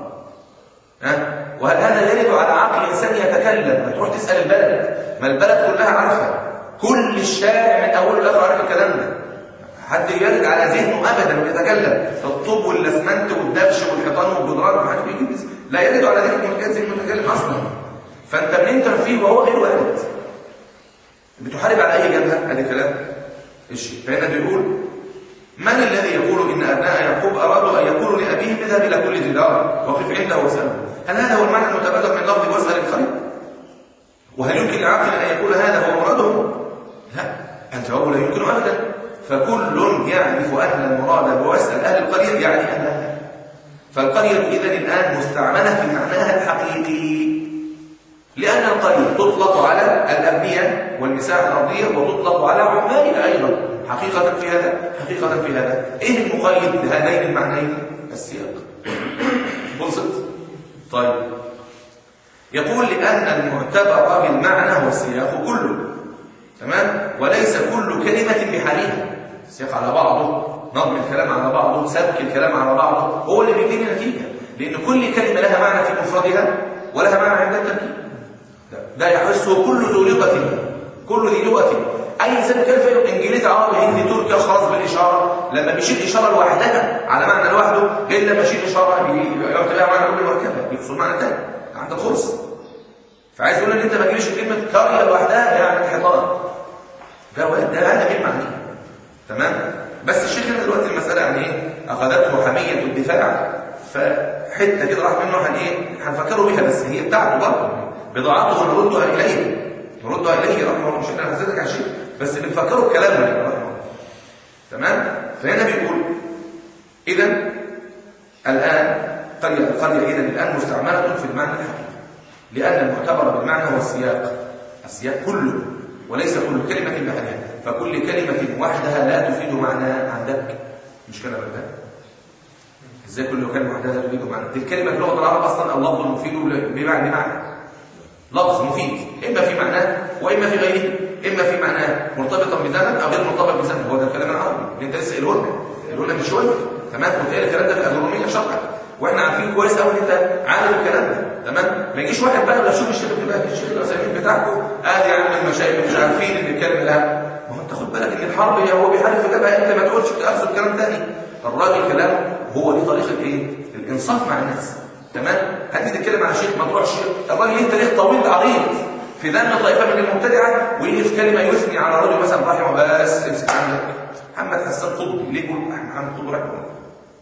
ها وهل هذا يرد على عقل انسان يتكلم ما تروح تسال البلد ما البلد كلها عارفه كل الشارع من اوله لاخره عارف الكلام ده حد يرد على ذهنه ابدا ويتكلم الطوب والاسمنت والدبش والحيطان والجدران ما حد بيجيب لا يرد على ذهن المتكلم المتكلم اصلا فانت منين تنفيه وهو غير وارد بتحارب على اي جبهه ادي كلام الشيء فهنا بيقول من الذي يقول ان ابناء يعقوب ارادوا ان يقولوا لابيهم اذهب الى كل جدار وقف عنده واساله هل هذا هو المعنى المتبادر من لفظ واسال الخير وهل يمكن لعاقل ان يقول هذا هو مرادهم لا الجواب لا يمكن ابدا فكل يعرف اهل المراد واسال اهل القريه يعني اهلها فالقريه اذا الان مستعمله في معناها الحقيقي لأن القرية تطلق على الأبنية والمساحة الأرضية وتطلق على عمالها أيضا حقيقة في هذا حقيقة في هذا إيه المقيد لهذين المعنيين السياق خلصت طيب يقول لأن المعتبر بالمعنى هو السياق كله تمام وليس كل كلمة بحالها السياق على بعضه نظم الكلام على بعضه سبك الكلام على بعضه هو اللي بيديني نتيجة لأن كل كلمة لها معنى في مفردها ولها معنى عند التركيب ده يحسه كل ذو لغة كل ذي لغة أي إنسان كان في إنجليزي عربي هندي تركي خلاص بالإشارة لما بيشيل إشارة لوحدها على معنى لوحده غير لما يشيل إشارة يعطي لها معنى كل مركبة بيحصل معنى تاني عند الخرص فعايز يقول إن أنت ما تجيبش كلمة قرية لوحدها يعني الحيطان ده ده هذا غير معنى تمام بس الشيخ هنا دلوقتي المسألة يعني إيه أخذته حمية الدفاع فحتة كده راح منه هن إيه هنفكروا بيها بس هي بتاعته برضه بضاعته نردها إليه نردها إليه رحمه الله مش احنا هنزلك على شيء بس بنفكروا بكلامه رحمه الله تمام فهنا بيقول إذا الآن قرية القرية إذا الآن مستعملة في المعنى الحقيقي لأن المعتبر بالمعنى هو السياق السياق كله وليس كل كلمة بحدها فكل كلمة وحدها لا تفيد معنى عندك مش كلام ده ازاي كل كلمة وحدها لا تفيد معنى دي الكلمة في لغة العرب أصلا اللفظ المفيد بمعنى بمعنى لفظ مفيد إما في معناه وإما في غيره إما في معناه مرتبطا بذنب أو غير مرتبط بذنب هو ده الكلام العربي اللي أنت لسه قايله لنا قايله لنا من شوية تمام وتقال الكلام ده في الأجرومية شرعا واحنا عارفين كويس قوي ان انت عارف الكلام ده تمام ما يجيش واحد بقى ولا شوف الشيخ ابن باز الشيخ الاسامي بتاعكم قال يا عم المشايخ مش عارفين ان الكلام ده ما هو انت خد بالك ان الحرب هي هو بيحارب في جبهه انت ما تقولش تاخذ كلام تاني الراجل كلامه هو دي طريقه ايه الانصاف مع الناس تمام هتيجي تتكلم عن شيخ ما تروحش الراجل ليه تاريخ طويل عريض في ذم طائفه من المبتدعه ويجي في كلمه يثني على رجل مثلا رحمه بس امسك عنك محمد حسان قطب ليه يقول محمد قطب رحمه الله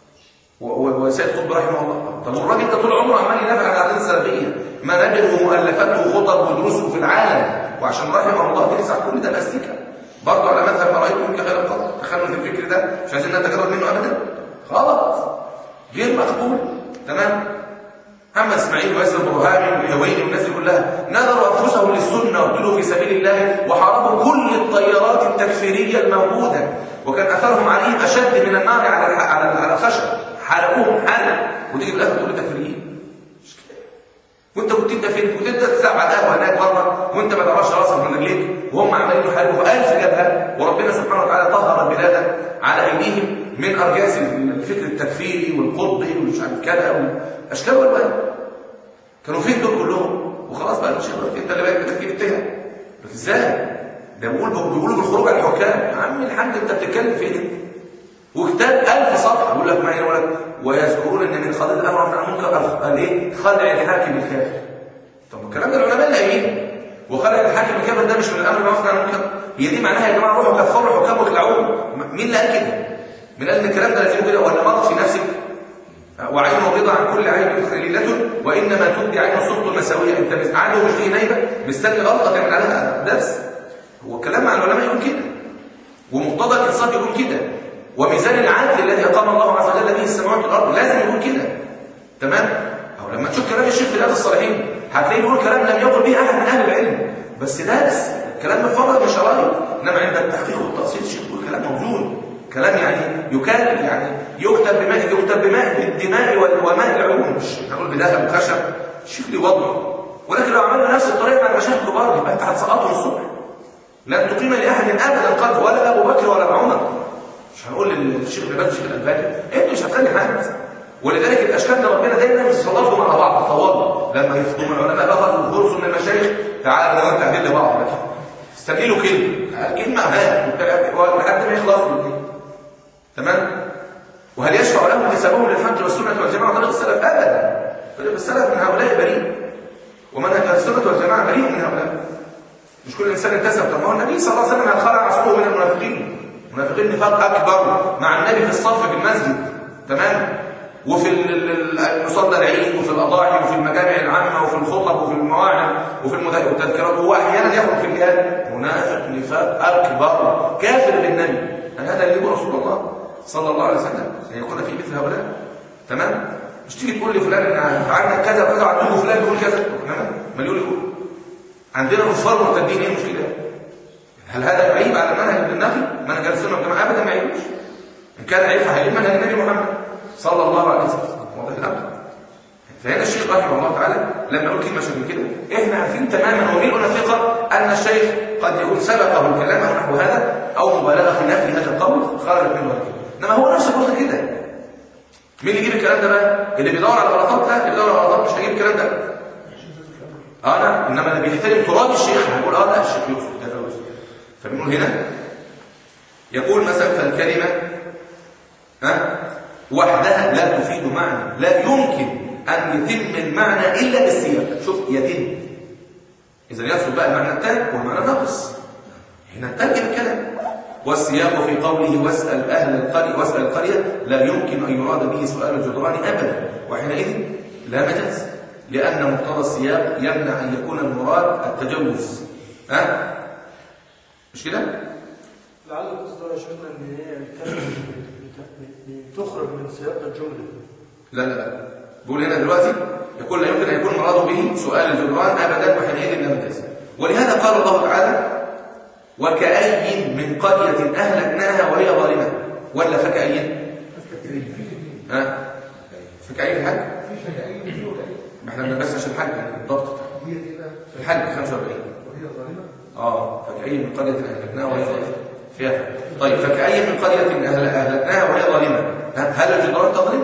وسيد قطب رحمه الله طب والراجل ده طول عمره عمال يدافع عن العقيده السلفيه منابر ومؤلفات وخطب ودروسه في العالم وعشان رحمه الله بيرسع كل ده باستيكا برضه على مذهب ما رايته منك غير القدر دخلنا في الفكر ده مش عايزين نتجرد منه ابدا غلط غير مقبول تمام محمد اسماعيل وياسر البرهامي والهويني والناس دي كلها نذروا انفسهم للسنه وقتلوا في سبيل الله وحاربوا كل التيارات التكفيريه الموجوده وكان اثرهم عليهم اشد من النار على الح- على على الخشب حرقوهم حرق وتيجي في الاخر تقول لي تكفيريين مش كده. وانت كنت انت فين؟ كنت انت تلعب على القهوه هناك بره وانت ما تعرفش راسك من رجليك وهم عمالين يحاربوا في الف جبهه وربنا سبحانه وتعالى طهر البلاد على ايديهم من ارجاس الفكر التكفيري والقطبي ومش عارف كذا واشكال والوان كانوا فين دول كلهم وخلاص بقى الشيخ انت اللي بقيت بتكتب التهم بس ازاي ده بيقول بيقولوا بالخروج على الحكام يا عم الحاج انت بتتكلم في ايه وكتاب ألف صفحه يقول لك ما يقول لك ويذكرون ان من قضيه الامر عن المنكر قال ايه خلع الحاكم الكافر طب الكلام ده العلماء اللي قايلين وخلع الحاكم الكافر ده مش من الامر بالمعروف عن المنكر هي دي معناها يا جماعه روحوا كفروا الحكام واخلعوهم مين اللي قال كده من قال ان الكلام ده لازم كده ولا مضى في نفسك وعين رضا عن كل عين خليلة وإنما تبدي عين الصوت المساوية أنت مش عنده مش دي نايبة مستني غلطة تعمل عليها درس هو الكلام مع العلماء يقول كده ومقتضى الإنصاف يقول كده وميزان العدل الذي أقام الله عز وجل به السماوات والأرض لازم يقول كده تمام أو لما تشوف كلام الشيخ في رياض الصالحين هتلاقيه بيقول كلام لم يقل به أحد من أهل العلم بس درس كلام مفرد مش شرايط إنما عند التحقيق والتأصيل الشيخ بيقول كلام موزون كلام يعني يكال يعني يكتب بماء يكتب بماء بالدماء وماء العيون مش هنقول بذهب وخشب شوف لي وضعه ولكن لو عملنا نفس الطريقه مع المشايخ الكبار يبقى انت هتسقطهم الصبح لن تقيم لاحد ابدا قد ولا ابو بكر ولا عمر مش هنقول للشيخ ابن باز الشيخ الالباني انت مش هتخلي حد ولذلك الاشكال ده ربنا دايما يصطلفوا مع بعض تواضع لما يفضوا العلماء اخذوا غرس من المشايخ تعالى لو انت قاعدين لبعض لكن استجيلوا كلمه كلمه ها لحد ما يخلصوا تمام وهل يشفع لهم حسابهم للحق والسنه والجماعه طريق السلف ابدا طريق السلف من هؤلاء بريء ومنهج اهل السنه والجماعه بريء من هؤلاء مش كل انسان انتسب طب ما هو النبي صلى الله عليه وسلم خلع عصره من المنافقين المنافقين نفاق اكبر مع النبي في الصف في المسجد تمام وفي المصلى العيد وفي الاضاحي وفي المجامع العامه وفي الخطب وفي المواعظ وفي والتذكيرات وهو احيانا يخرج في الجهاد منافق نفاق اكبر كافر بالنبي هل هذا يجيب رسول الله صلى الله عليه وسلم ان يكون في مثل هؤلاء تمام مش تيجي تقول لي فلان عندك كذا وكذا وعندكم فلان بيقول كذا تمام ما يقول يقول عندنا كفار مرتدين ايه المشكله هل هذا عيب على منهج النبي منهج السنه والجماعه ابدا ما يعيبش ان كان عيب فهيعيب منهج النبي محمد صلى الله عليه وسلم واضح الامر فهنا الشيخ رحمه الله تعالى لما يقول كلمه شبه كده احنا عارفين تماما وملء ثقه ان الشيخ قد يكون سبقه الكلام او نحو هذا او مبالغه في نفي هذا القول خرجت منه كده انما هو نفسه قلت كده مين اللي يجيب الكلام ده بقى اللي بيدور على غلطات لا اللي بيدور على غلطات مش هيجيب الكلام ده اه نعم انما اللي بيحترم تراث الشيخ هيقول اه لا الشيخ يقصد كذا ويقصد فبنقول هنا يقول مثلا فالكلمه ها وحدها لا تفيد معنى لا يمكن ان يتم المعنى الا بالسياق شوف يتم اذا يقصد بقى المعنى التام والمعنى الناقص هنا نترجم الكلام والسياق في قوله واسأل أهل القرية واسأل القرية لا يمكن أن يراد به سؤال الجدران أبدا وحينئذ لا مجاز لأن مقتضى السياق يمنع أن يكون المراد التجوز ها مش كده؟ لعل القصد يا شيخنا ان هي الكلمه بتخرج من سياق الجمله لا لا لا بقول هنا دلوقتي يقول لا يمكن أن يكون المراد به سؤال الجدران أبدا وحينئذ لا مجاز ولهذا قال الله تعالى وكأي من قرية أهلكناها وهي ظالمة ولا فكأي ها فكأي في الحج ما احنا بنبس عشان الحج بالضبط في الحج 45 اه فكأي من قرية أهلكناها وهي ظالمة فيها طيب فكأي من قرية أهل أهلكناها وهي ظالمة هل الجدران تظلم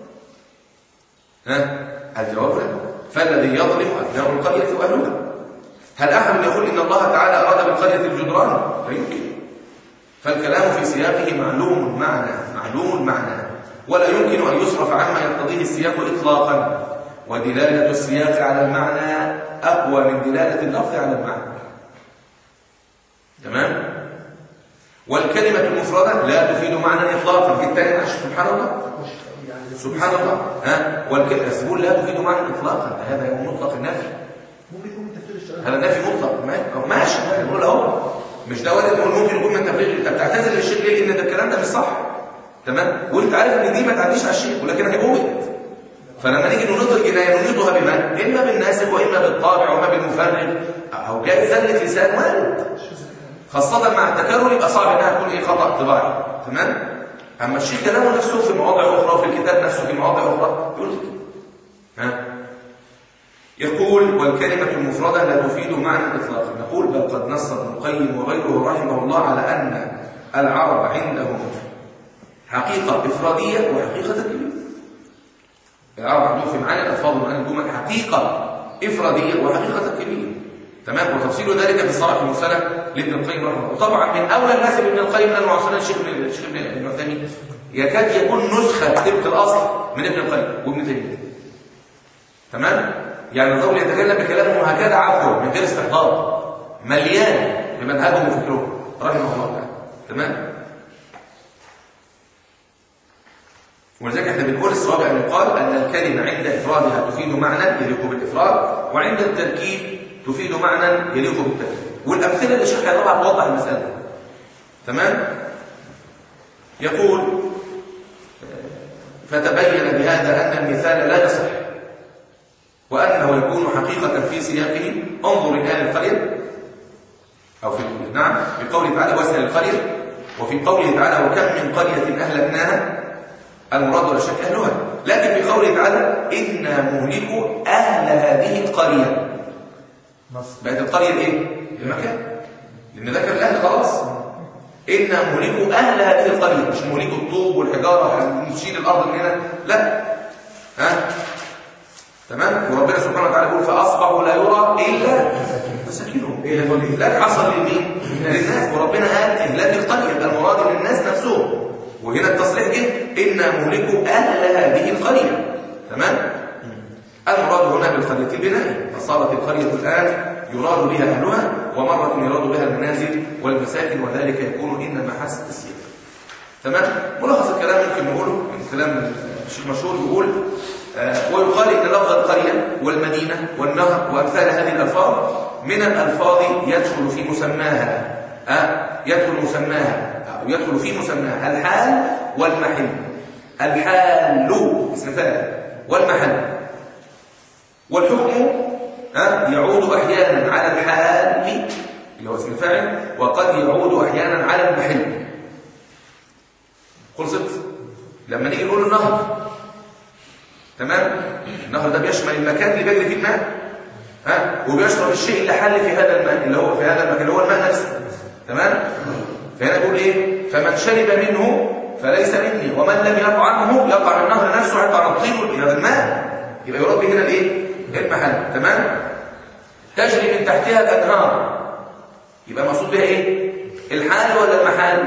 ها الجواب لا فالذي يظلم أبناء القرية وأهلها هل أحد يقول إن الله تعالى أراد بالقرية الجدران؟ لا يمكن فالكلام في سياقه معلوم المعنى معلوم المعنى ولا يمكن أن يصرف عما يقتضيه السياق إطلاقا ودلالة السياق على المعنى أقوى من دلالة اللفظ على المعنى تمام؟ والكلمة المفردة لا تفيد معنى إطلاقا في الثاني سبحان الله سبحان الله ها والكلمة الزبون لا تفيد معنى إطلاقا هذا مطلق النفي هذا نفي مطلق ماشي نقول اهو مش ده وارد نقول ممكن يكون من تفريغ انت بتعتذر للشيخ ليه ان ده الكلام ده مش صح تمام وانت عارف ان دي ما تعديش على الشيخ ولكن هي وجد فلما نيجي ننيط الجناية ننيطها بما إما بالناسب وإما بالطابع وإما بالمفرغ أو جاي زلة لسان وارد خاصة مع التكرر يبقى صعب انها تكون ايه خطأ طباعي تمام اما الشيء كلامه نفسه في مواضع اخرى وفي الكتاب نفسه في مواضع اخرى يقول كده ها يقول والكلمة المفردة لا تفيد معنى اطلاقا نقول بل قد نص ابن القيم وغيره رحمه الله على ان العرب عندهم حقيقة إفرادية وحقيقة تركيبية العرب عندهم في معاني الألفاظ ومعاني الجمل حقيقة إفرادية وحقيقة تركيبية تمام وتفصيل ذلك في الصلاح المرسله لابن القيم رحمه الله وطبعا من اولى الناس بابن القيم من المعاصرين الشيخ ابن الشيخ ابن عثيمين يكاد يكون نسخه طبق الاصل من ابن القيم وابن تيميه تمام يعني الرجل يتكلم بكلامه هكذا عفوا من غير استحضار مليان بمنهجهم وفكرهم رحمه الله تعالى تمام ولذلك احنا بنقول الصواب ان يقال ان الكلمه عند افرادها تفيد معنى يليق بالافراد وعند التركيب تفيد معنى يليق بالتركيب والامثله اللي شرحها طبعا توضح المساله تمام يقول فتبين بهذا ان المثال لا يصح وانه يكون حقيقه في سياقه انظر الى اهل القريه او في نعم في قوله تعالى واسال القريه وفي قوله تعالى وكم من قريه اهلكناها المراد ولا شك اهلها لكن في قوله تعالى انا مهلك اهل هذه القريه بقت القريه الايه المكان لان ذكر الاهل خلاص انا مهلك اهل هذه القريه مش مهلك الطوب والحجاره نشيل الارض من هنا لا ها تمام وربنا سبحانه وتعالى يقول فاصبحوا لا يرى الا مساكنهم الاهلاك حصل لمين للناس وربنا قال اهلاك القريه يبقى المراد للناس نفسهم وهنا التصريح جه انا مهلك اهل هذه القريه تمام المراد هنا بالقريه البنائيه فصارت القريه الان يراد بها اهلها ومره يراد بها المنازل والمساكن وذلك يكون انما حسب السياق تمام ملخص الكلام ممكن نقوله من كلام الشيخ مشهور يقول آه ويقال ان لفظ القريه والمدينه والنهر وامثال هذه الالفاظ من الالفاظ يدخل في مسماها آه يدخل مسماها أو يدخل في مسماها الحال والمحل الحال اسم فاعل والمحل والحكم آه يعود احيانا على الحال اللي هو اسم الفاعل وقد يعود احيانا على المحل خلصت لما نيجي نقول النهر تمام النهر ده بيشمل المكان اللي بيجري فيه الماء ها وبيشرب الشيء اللي حل في هذا الماء اللي هو في هذا المكان اللي هو الماء نفسه تمام فهنا بيقول ايه فمن شرب منه فليس مني ومن لم يطعمه يطعم النهر نفسه يطعم الطين هذا الماء يبقى يراد به هنا الايه المحل تمام تجري من تحتها الانهار يبقى مقصود بها ايه الحال ولا المحال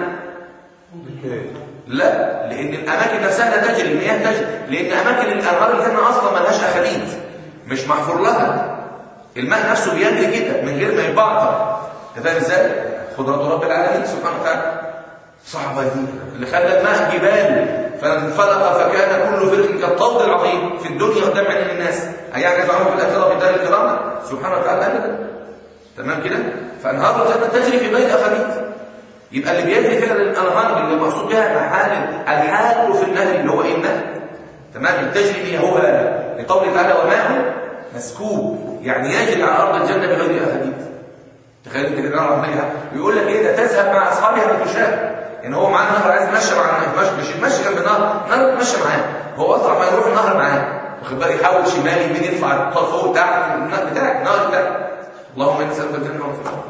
لا لان الاماكن نفسها لا تجري المياه تجري لان اماكن الانهار اللي هنا اصلا ما لهاش اخابيد مش محفور لها الماء نفسه بيجري كده من غير ما يبعطر انت فاهم ازاي قدرات رب العالمين سبحانه وتعالى صعبه دي اللي خلى الماء جبال فانفلق فكان كل فرق كالطود العظيم في الدنيا قدام عين الناس هيعجز عنه في الاخره في دار الكرامه سبحانه وتعالى ابدا تمام كده فانهار الجنه تجري في غير اخابيد يبقى اللي بيجري فعلا الانهار اللي المقصود بها محال الحال في النهر اللي هو ايه النهر تمام تجري ليهوها لقوله تعالى وماء مسكوب يعني يجري على ارض الجنه بغير اخابيد تخيل انت كده عمال يقول لك ايه ده تذهب مع اصحابها بتشاء ان هو معاه النهر عايز يمشي مع مش مش يمشي جنب النهر النهر يتمشى معاه هو اطلع ما يروح النهر معاه واخد بالك يحاول شمال يمين يرفع فوق تحت النهر بتاعك النهر بتاعك اللهم اني اسالك الجنه وفي الارض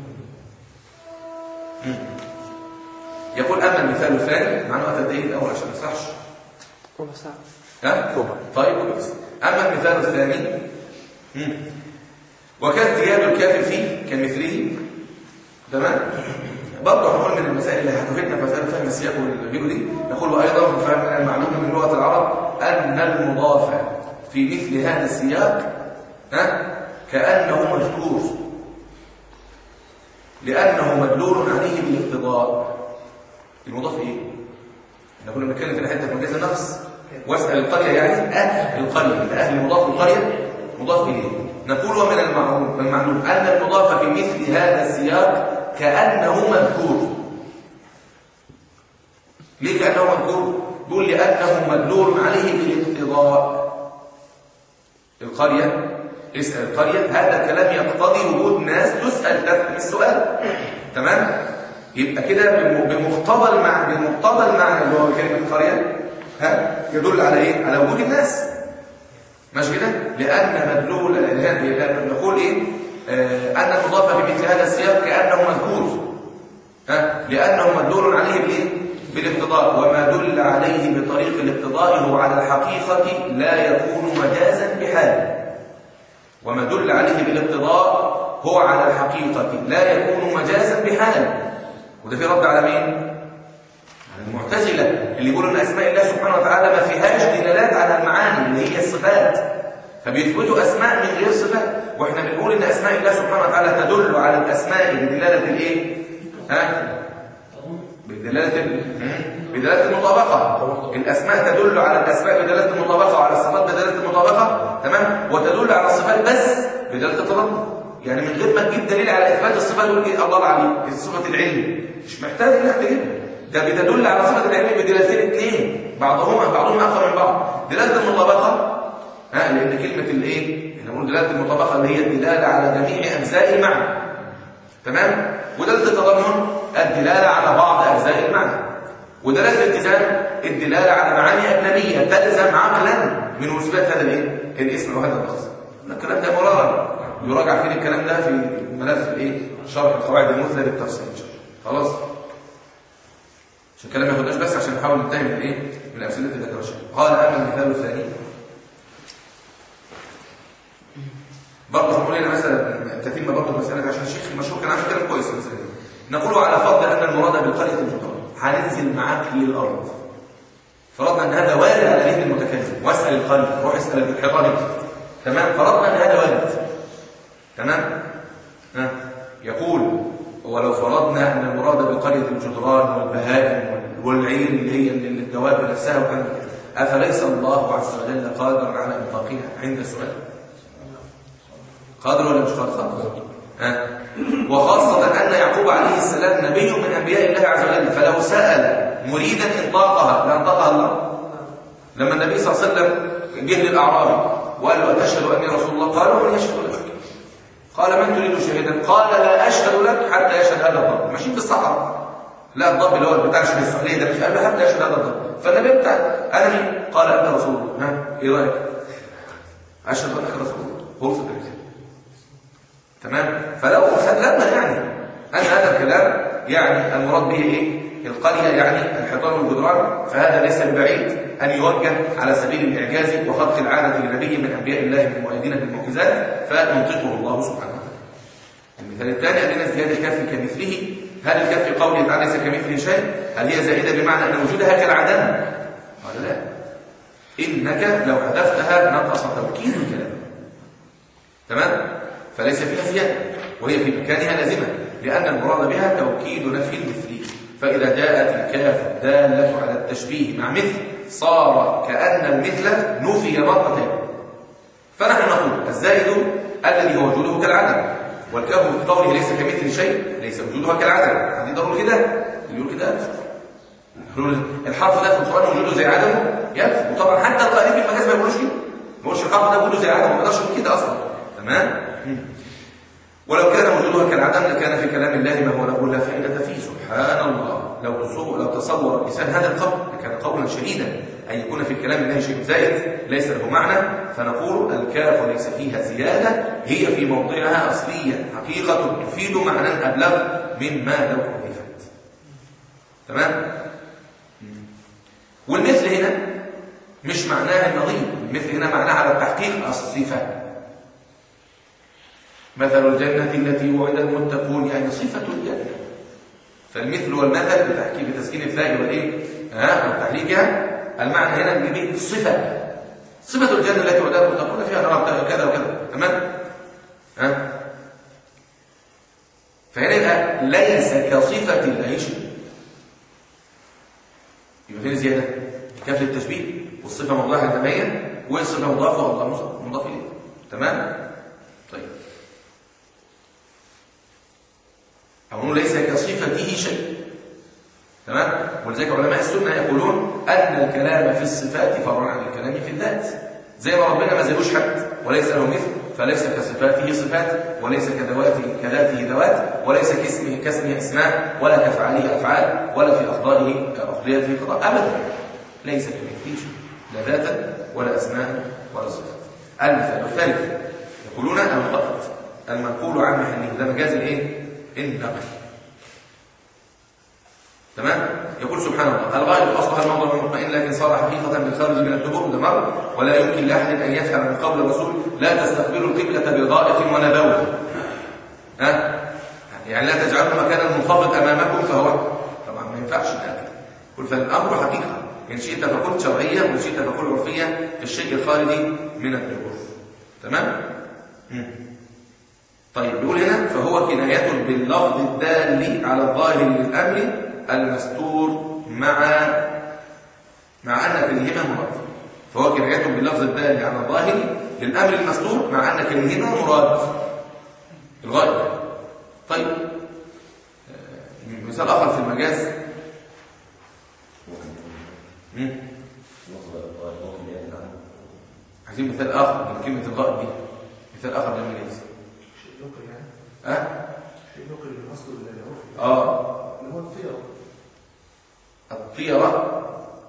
يقول اما المثال الثاني معناه قد ايه الاول عشان ما يصحش ربع ساعة ها طيب كويس اما المثال الثاني مم. وكازدياد الكافر فيه كمثله تمام برضه هنقول من المسائل اللي هتفيدنا في مساله فهم السياق والفيديو دي نقول وايضا فهم من المعلوم من لغه العرب ان المضاف في مثل هذا السياق ها كانه مذكور لانه مدلول عليه بالاقتضاء المضاف ايه احنا كنا بنتكلم في الحته في مجاز النفس واسال القريه يعني اهل القريه يبقى اهل مضاف القريه مضاف اليه نقول ومن المعلوم المعلوم ان المضاف في مثل هذا السياق كانه مذكور ليه كانه مذكور يقول لانه مدلول عليه بالاقتضاء القرية اسأل القرية هذا كلام يقتضي وجود ناس تسأل تفهم السؤال تمام يبقى كده بم- بمقتضى المعنى بمقتضى المعنى اللي هو كلمة القرية ها يدل على ايه على وجود الناس ماشي كده لأن مدلول لأن نقول ايه آه أن المضاف في مثل هذا السياق كأنه مذكور ها لأنه مدلول عليه بالايه بالاقتضاء وما دل عليه بطريق الاقتضاء هو على الحقيقة لا يكون مجازا بحال وما دل عليه بالاقتضاء هو على الحقيقة لا يكون مجازا بحال وده في رد على مين؟ على المعتزلة اللي يقولوا ان اسماء الله سبحانه وتعالى ما فيهاش دلالات على المعاني اللي هي الصفات فبيثبتوا اسماء من غير صفات واحنا بنقول ان اسماء الله سبحانه وتعالى تدل على الاسماء بدلاله الايه؟ ها؟ بدلاله ال... بدلاله المطابقه الاسماء تدل على الاسماء بدلاله المطابقه وعلى الصفات بدلاله المطابقه تمام وتدل على الصفات بس بدلاله التضاد يعني من غير ما تجيب دليل على اثبات الصفات تقول ايه الله عليك دي صفه العلم مش محتاج انك تجيبها ده بتدل على صفه العلم بدلالتين اثنين بعضهما بعضهم اقوى من بعض دلاله المطابقه ها لان كلمه الايه احنا بنقول دلاله المطابقه اللي هي الدلاله على جميع اجزاء المعنى تمام ودلاله التضمن الدلاله على بعض اجزاء المعنى ودلاله الالتزام الدلاله على معاني اجنبيه تلزم عقلا من مثبات هذا الايه الاسم وهذا اللفظ الكلام ده مرارا يراجع فيه الكلام ده في ملف الايه شرح القواعد المثلى للتفصيل ان شاء الله خلاص عشان الكلام ما ياخدناش بس عشان نحاول ننتهي من الايه من الامثله التي ذكرها الشيخ قال اما المثال الثاني برضه هنقول هنا مثلا تتم برضه المساله عشان الشيخ المشهور كان عامل كلام كويس في المساله دي نقول على فرض ان المراد بالقريه الفطره هننزل معاك للارض فرضنا ان هذا وارد على ذهن المتكلم واسال القلب روح اسال الحيطان تمام فرضنا ان هذا وارد تمام ها يقول ولو فرضنا ان المراد بالقريه الجدران والبهائم والعير اللي هي الدواب نفسها وكذا افليس الله عز وجل قادر على انفاقها عند السؤال قادر ولا مش قادر قادر ها وخاصة أن يعقوب عليه السلام نبي من أنبياء الله عز وجل فلو سأل مريدا إنطاقها لأنطقها الله لما النبي صلى الله عليه وسلم جه للأعرابي وقال له أتشهد أني رسول الله قال ومن يشهد لك قال من تريد شهيدا قال لا أشهد لك حتى يشهد هذا الضب ماشيين في الصحراء لا الضب اللي هو بتاع شهد السعودية ده مش قال له حتى يشهد هذا الضب فالنبي بتاع أنا مين قال أنت رسول الله ها إيه رأيك أشهد أنك رسول الله هو صدق تمام فلو سلمنا يعني أن هذا الكلام يعني المراد به إيه القرية يعني الحيطان والجدران فهذا ليس ببعيد أن يوجه على سبيل الإعجاز وخلق العادة لنبي من أنبياء الله من مؤيدين بالمعجزات فينطقه الله سبحانه وتعالى المثال الثاني أن نزل الكف كمثله هل الكف في قوله تعالى ليس كمثله شيء هل هي زائدة بمعنى أن وجودها كالعدم قال لا إنك لو حذفتها نقص توكيد الكلام تمام فليس فيها زيادة وهي في مكانها لازمة لأن المراد بها توكيد نفي المثلي فإذا جاءت الكاف الدالة على التشبيه مع مثل صار كأن المثل نفي مرة فنحن نقول الزائد الذي هو وجوده كالعدم والكاف في قوله ليس كمثل شيء ليس وجودها كالعدم هذه ضروري كده اللي يقول كده الحرف ده في القرآن وجوده زي عدمه يكفي وطبعا حتى القائلين في المجاز ما يقولوش كده ما يقولش الحرف ده وجوده زي عدمه ما يقدرش يقول كده اصلا تمام ولو كان وجودها كالعدم لكان في كلام الله ما هو له لا فائدة فيه سبحان الله لو تصور لو تصور الإنسان هذا القول لكان قولا شديدا أن يكون في كلام الله شيء زائد ليس له معنى فنقول الكاف ليس فيها زيادة هي في موضعها أصلية حقيقة تفيد معنى أبلغ مما لو حذفت تمام والمثل هنا مش معناها النظير المثل هنا معناها على التحقيق الصفة مثل الجنة التي وعد المتقون يعني صفة الجنة فالمثل والمثل بتحكيم بتسكين الثاء والايه ها وتحريكها المعنى هنا بيجيب صفة صفة الجنة التي وعدها المتقون فيها نرى كذا وكذا تمام ها فهنا يبقى ليس كصفة العيش يبقى فين زيادة كاف للتشبيه والصفة موضوعها الثانية والصفة مضافة والله مضاف إليه تمام طيب أو نقول ليس كصفته شيء تمام ولذلك علماء السنة يقولون أن الكلام في الصفات فرع عن الكلام في الذات زي ما ربنا ما زالوش حد وليس له مثل فليس كصفاته صفات وليس كذواته كذاته ذوات وليس كاسمه كاسمه اسماء ولا كافعاله افعال ولا في اقضائه اقضيته قضاء ابدا ليس كمثله شيء لا ذاتا ولا اسماء ولا صفات المثال الثالث يقولون الغلط المنقول عن محله ده مجاز الايه النقل تمام يقول سبحان الله الغائب اصبح الموضوع مطمئن لكن صار حقيقه بالخارج من الدبر ده مر ولا يمكن لاحد ان يفهم من قول الرسول لا تستقبلوا القبله بغائط ولا بول ها يعني لا تجعلوا مكانا منخفض امامكم فهو طبعا ما ينفعش ده قل فالامر حقيقه ان شئت فقل شرعيه وان شئت فقل عرفيه في الشيء الخارجي من الدبر تمام مم. طيب بيقول هنا فهو كناية باللفظ الدال على الظاهر للأمر المستور مع مع أن كلمهما مراد فهو كناية باللفظ الدال على الظاهر للأمر المستور مع أن كلمهما مراد الغاية طيب آه، مثال آخر في المجاز مم. عايزين مثال آخر من كلمة الغائب دي مثال آخر للمجاز شيء نقل يعني ها شيء نقل من اصله العرفي اه اللي هو الطيره الطيرة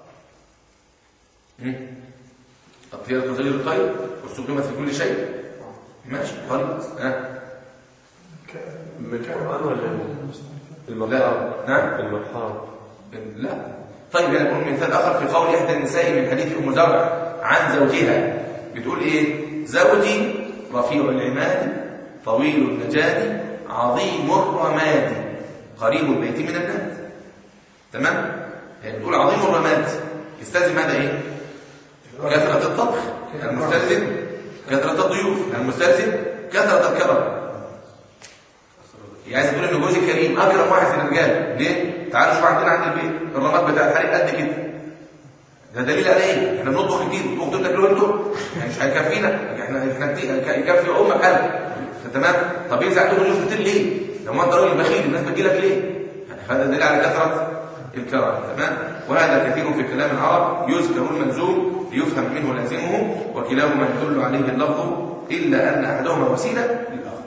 مم. الطيرة تغير الطير واستخدمت في كل شيء ماشي خالص ها من القرآن ولا لا المقام نعم المقام لا طيب هنا نقول مثال اخر في قول احدى النساء من حديث ام زرع عن زوجها بتقول ايه زوجي رفيع العماد طويل النجاد عظيم الرماد قريب البيت من الناد تمام هي بتقول عظيم الرماد يستلزم هذا ايه كثرة الطبخ المستلزم كثرة الضيوف المستلزم كثرة الكرم هي عايزه تقول ان جوزي كريم اكرم واحد في الرجال ليه؟ تعالوا شوفوا عندنا عند البيت الرماد بتاع الحريق قد كده ده دليل على ايه؟ احنا بنطبخ كتير تطبخوا تاكلوا انتوا يعني مش هيكفينا احنا احنا كتير يكفي امه بحالها تمام؟ طب ينزل عندكم ضيوف كتير ليه؟ لو ما انت راجل بخيل الناس بتجي لك ليه؟ يعني هذا دليل على كثره الكرم تمام؟ وهذا كثير في كلام العرب يذكر الملزوم ليفهم منه لازمه وكلاهما يدل عليه اللفظ الا ان احدهما وسيله للاخر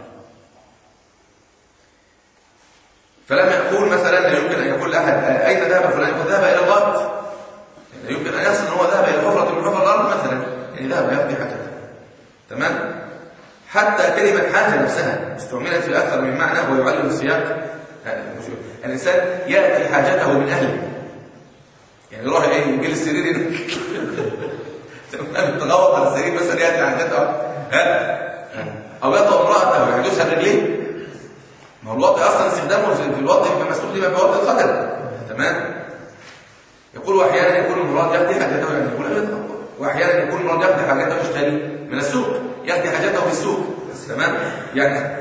فلم يقول مثلا لا يمكن ان يقول لاحد اين ذهب فلان يقول ذهب الى الغد لا يمكن ان يحصل ان هو ذهب الى حفره من حفر الارض مثلا يعني ذهب يقضي حاجته تمام حتى كلمه حاجه نفسها استعملت في اكثر من معنى ويعلم السياق الانسان ياتي حاجته من اهله يعني يروح ايه يجي السرير هنا تمام تغوط على السرير مثلا ياتي حاجته ها او يطأ امراته يحدثها برجليه ما هو الوضع اصلا استخدامه في الوضع كما استخدم في وضع القدر تمام يقول واحيانا يكون المراد يقضي حاجته يعني يقول ايضا واحيانا يكون المراد يقضي حاجته يشتري من السوق يقضي حاجته في السوق تمام يعني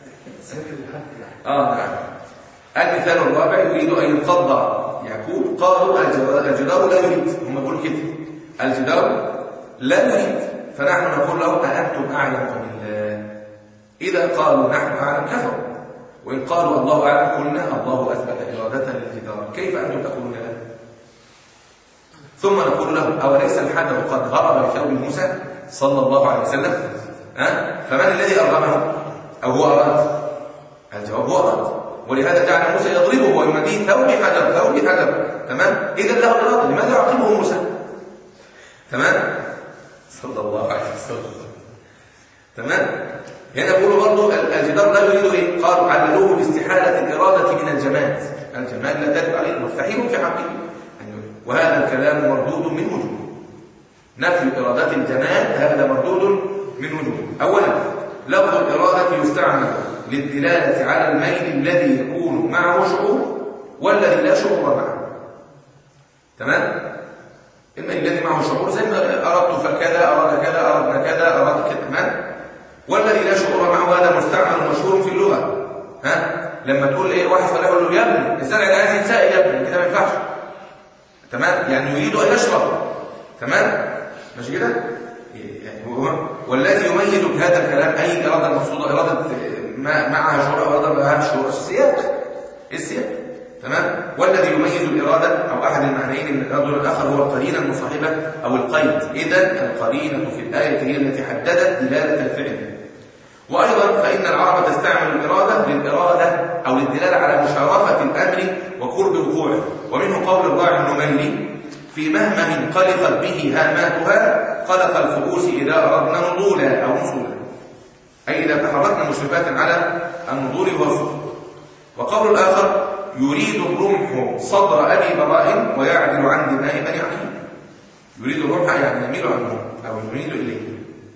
اه نعم المثال الرابع يريد ان ينقض يعقوب قالوا الجدار الجدار لا يريد هم بيقولوا كده الجدار لا يريد فنحن نقول له أأنتم أعلم أم الله إذا قالوا نحن أعلم كفروا وإن قالوا الله أعلم قلنا الله أثبت إرادة للجدار كيف أنتم تقولون له ثم نقول له أوليس الحجر قد هرب بثوب موسى صلى الله عليه وسلم أه؟ فمن الذي أرغمه أو هو أراد الجواب هو أراد ولهذا جعل موسى يضربه ويمديه ثوب حجر ثوب حجر تمام إذا له إرادة لماذا يعاقبه موسى تمام صلى الله عليه وسلم تمام هنا بيقولوا برضه الجدار لا يريد ايه قالوا عللوه باستحاله الاراده من الجماد الجماد لا تدل عليه مستحيل في حقه وهذا الكلام مردود من وجوه نفي اراده الجماد هذا مردود من وجوه اولا لفظ الاراده يستعمل للدلاله على الميل الذي يكون معه شعور والذي لا شعور معه تمام الميل الذي معه شعور زي ما اردت فكذا اراد كذا اردنا كذا اراد كذا تمام والذي لا شعور معه هذا مستعمل مشهور في اللغه ها لما تقول ايه واحد فلاح يقول له يا ابني الزرع ده عايز يتسقي يا ابني كده ما ينفعش تمام يعني يريد ان يشرب تمام مش كده يعني هو والذي يميز بهذا الكلام اي الاراده المقصوده اراده ما معها شعور او اراده ما معهاش شعور السياق السياق تمام والذي يميز الإرادة أو أحد المعنيين من الإرادة الآخر هو القرينة المصاحبة أو القيد إذا القرينة في الآية هي التي حددت دلالة الفعل وأيضا فإن العرب تستعمل الإرادة للإرادة أو للدلالة على مشارفة الأمر وقرب وقوعه ومنه قول الراعي النميري في مهمه قلقت به هاماتها قلق الفؤوس إذا أردنا نضولا أو نصولا أي إذا تحركنا مشرفات على النضول والسقوط وقول الآخر يريد الرمح صدر أبي براء ويعدل عن دماء بني عقيل يريد الرمح يعني يميل عنه أو يميل إليه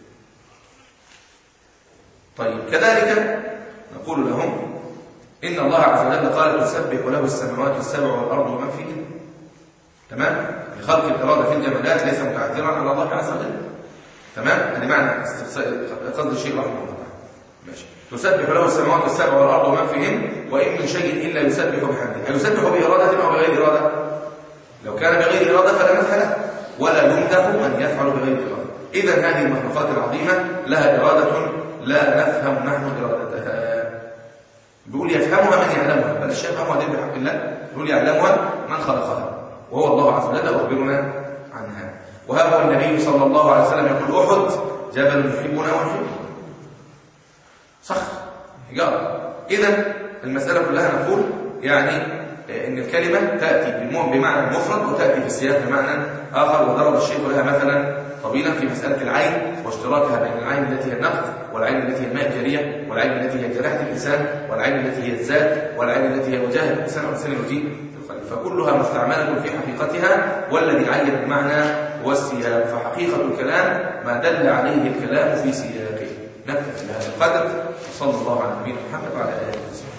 طيب كذلك نقول لهم إن الله عز وجل قال تسبح له السماوات السبع والأرض ومن فيهن تمام خلق الإرادة في الجمادات ليس متعذرا على الله عز وجل تمام هذه معنى استفساء قصد الشيء رحمه الله تعالى ماشي تسبح له السماوات السبع والأرض ومن فيهن وإن من شيء إلا يسبح بحمده هيسبح بإرادة أو بغير إرادة لو كان بغير إرادة فلا مدح له ولا يمدح من يفعل بغير إرادة إذا هذه المخلوقات العظيمة لها إرادة لا نفهم نحن إرادتها بيقول يفهمها من يعلمها بل الشيء فهمها دي بحق الله يقول يعلمها من خلقها وهو الله عز وجل أخبرنا عنها وها هو النبي صلى الله عليه وسلم يقول أحد جبل يحبنا ونحبه صخر حجارة إذا المسألة كلها نقول يعني إن الكلمة تأتي بمعنى المفرد وتأتي في السياق بمعنى آخر وضرب الشيخ لها مثلا طويلا في مسألة العين واشتراكها بين العين التي هي النقد والعين التي هي الماء الجارية والعين التي هي جراحة الإنسان والعين التي هي الذات والعين التي هي وجاهة الإنسان والإنسان الوجيه فكلها مستعملة في حقيقتها والذي عين المعنى هو السياق فحقيقة الكلام ما دل عليه الكلام في سياقه نكتفي بهذا القدر صلى الله على نبينا محمد وعلى آله وصحبه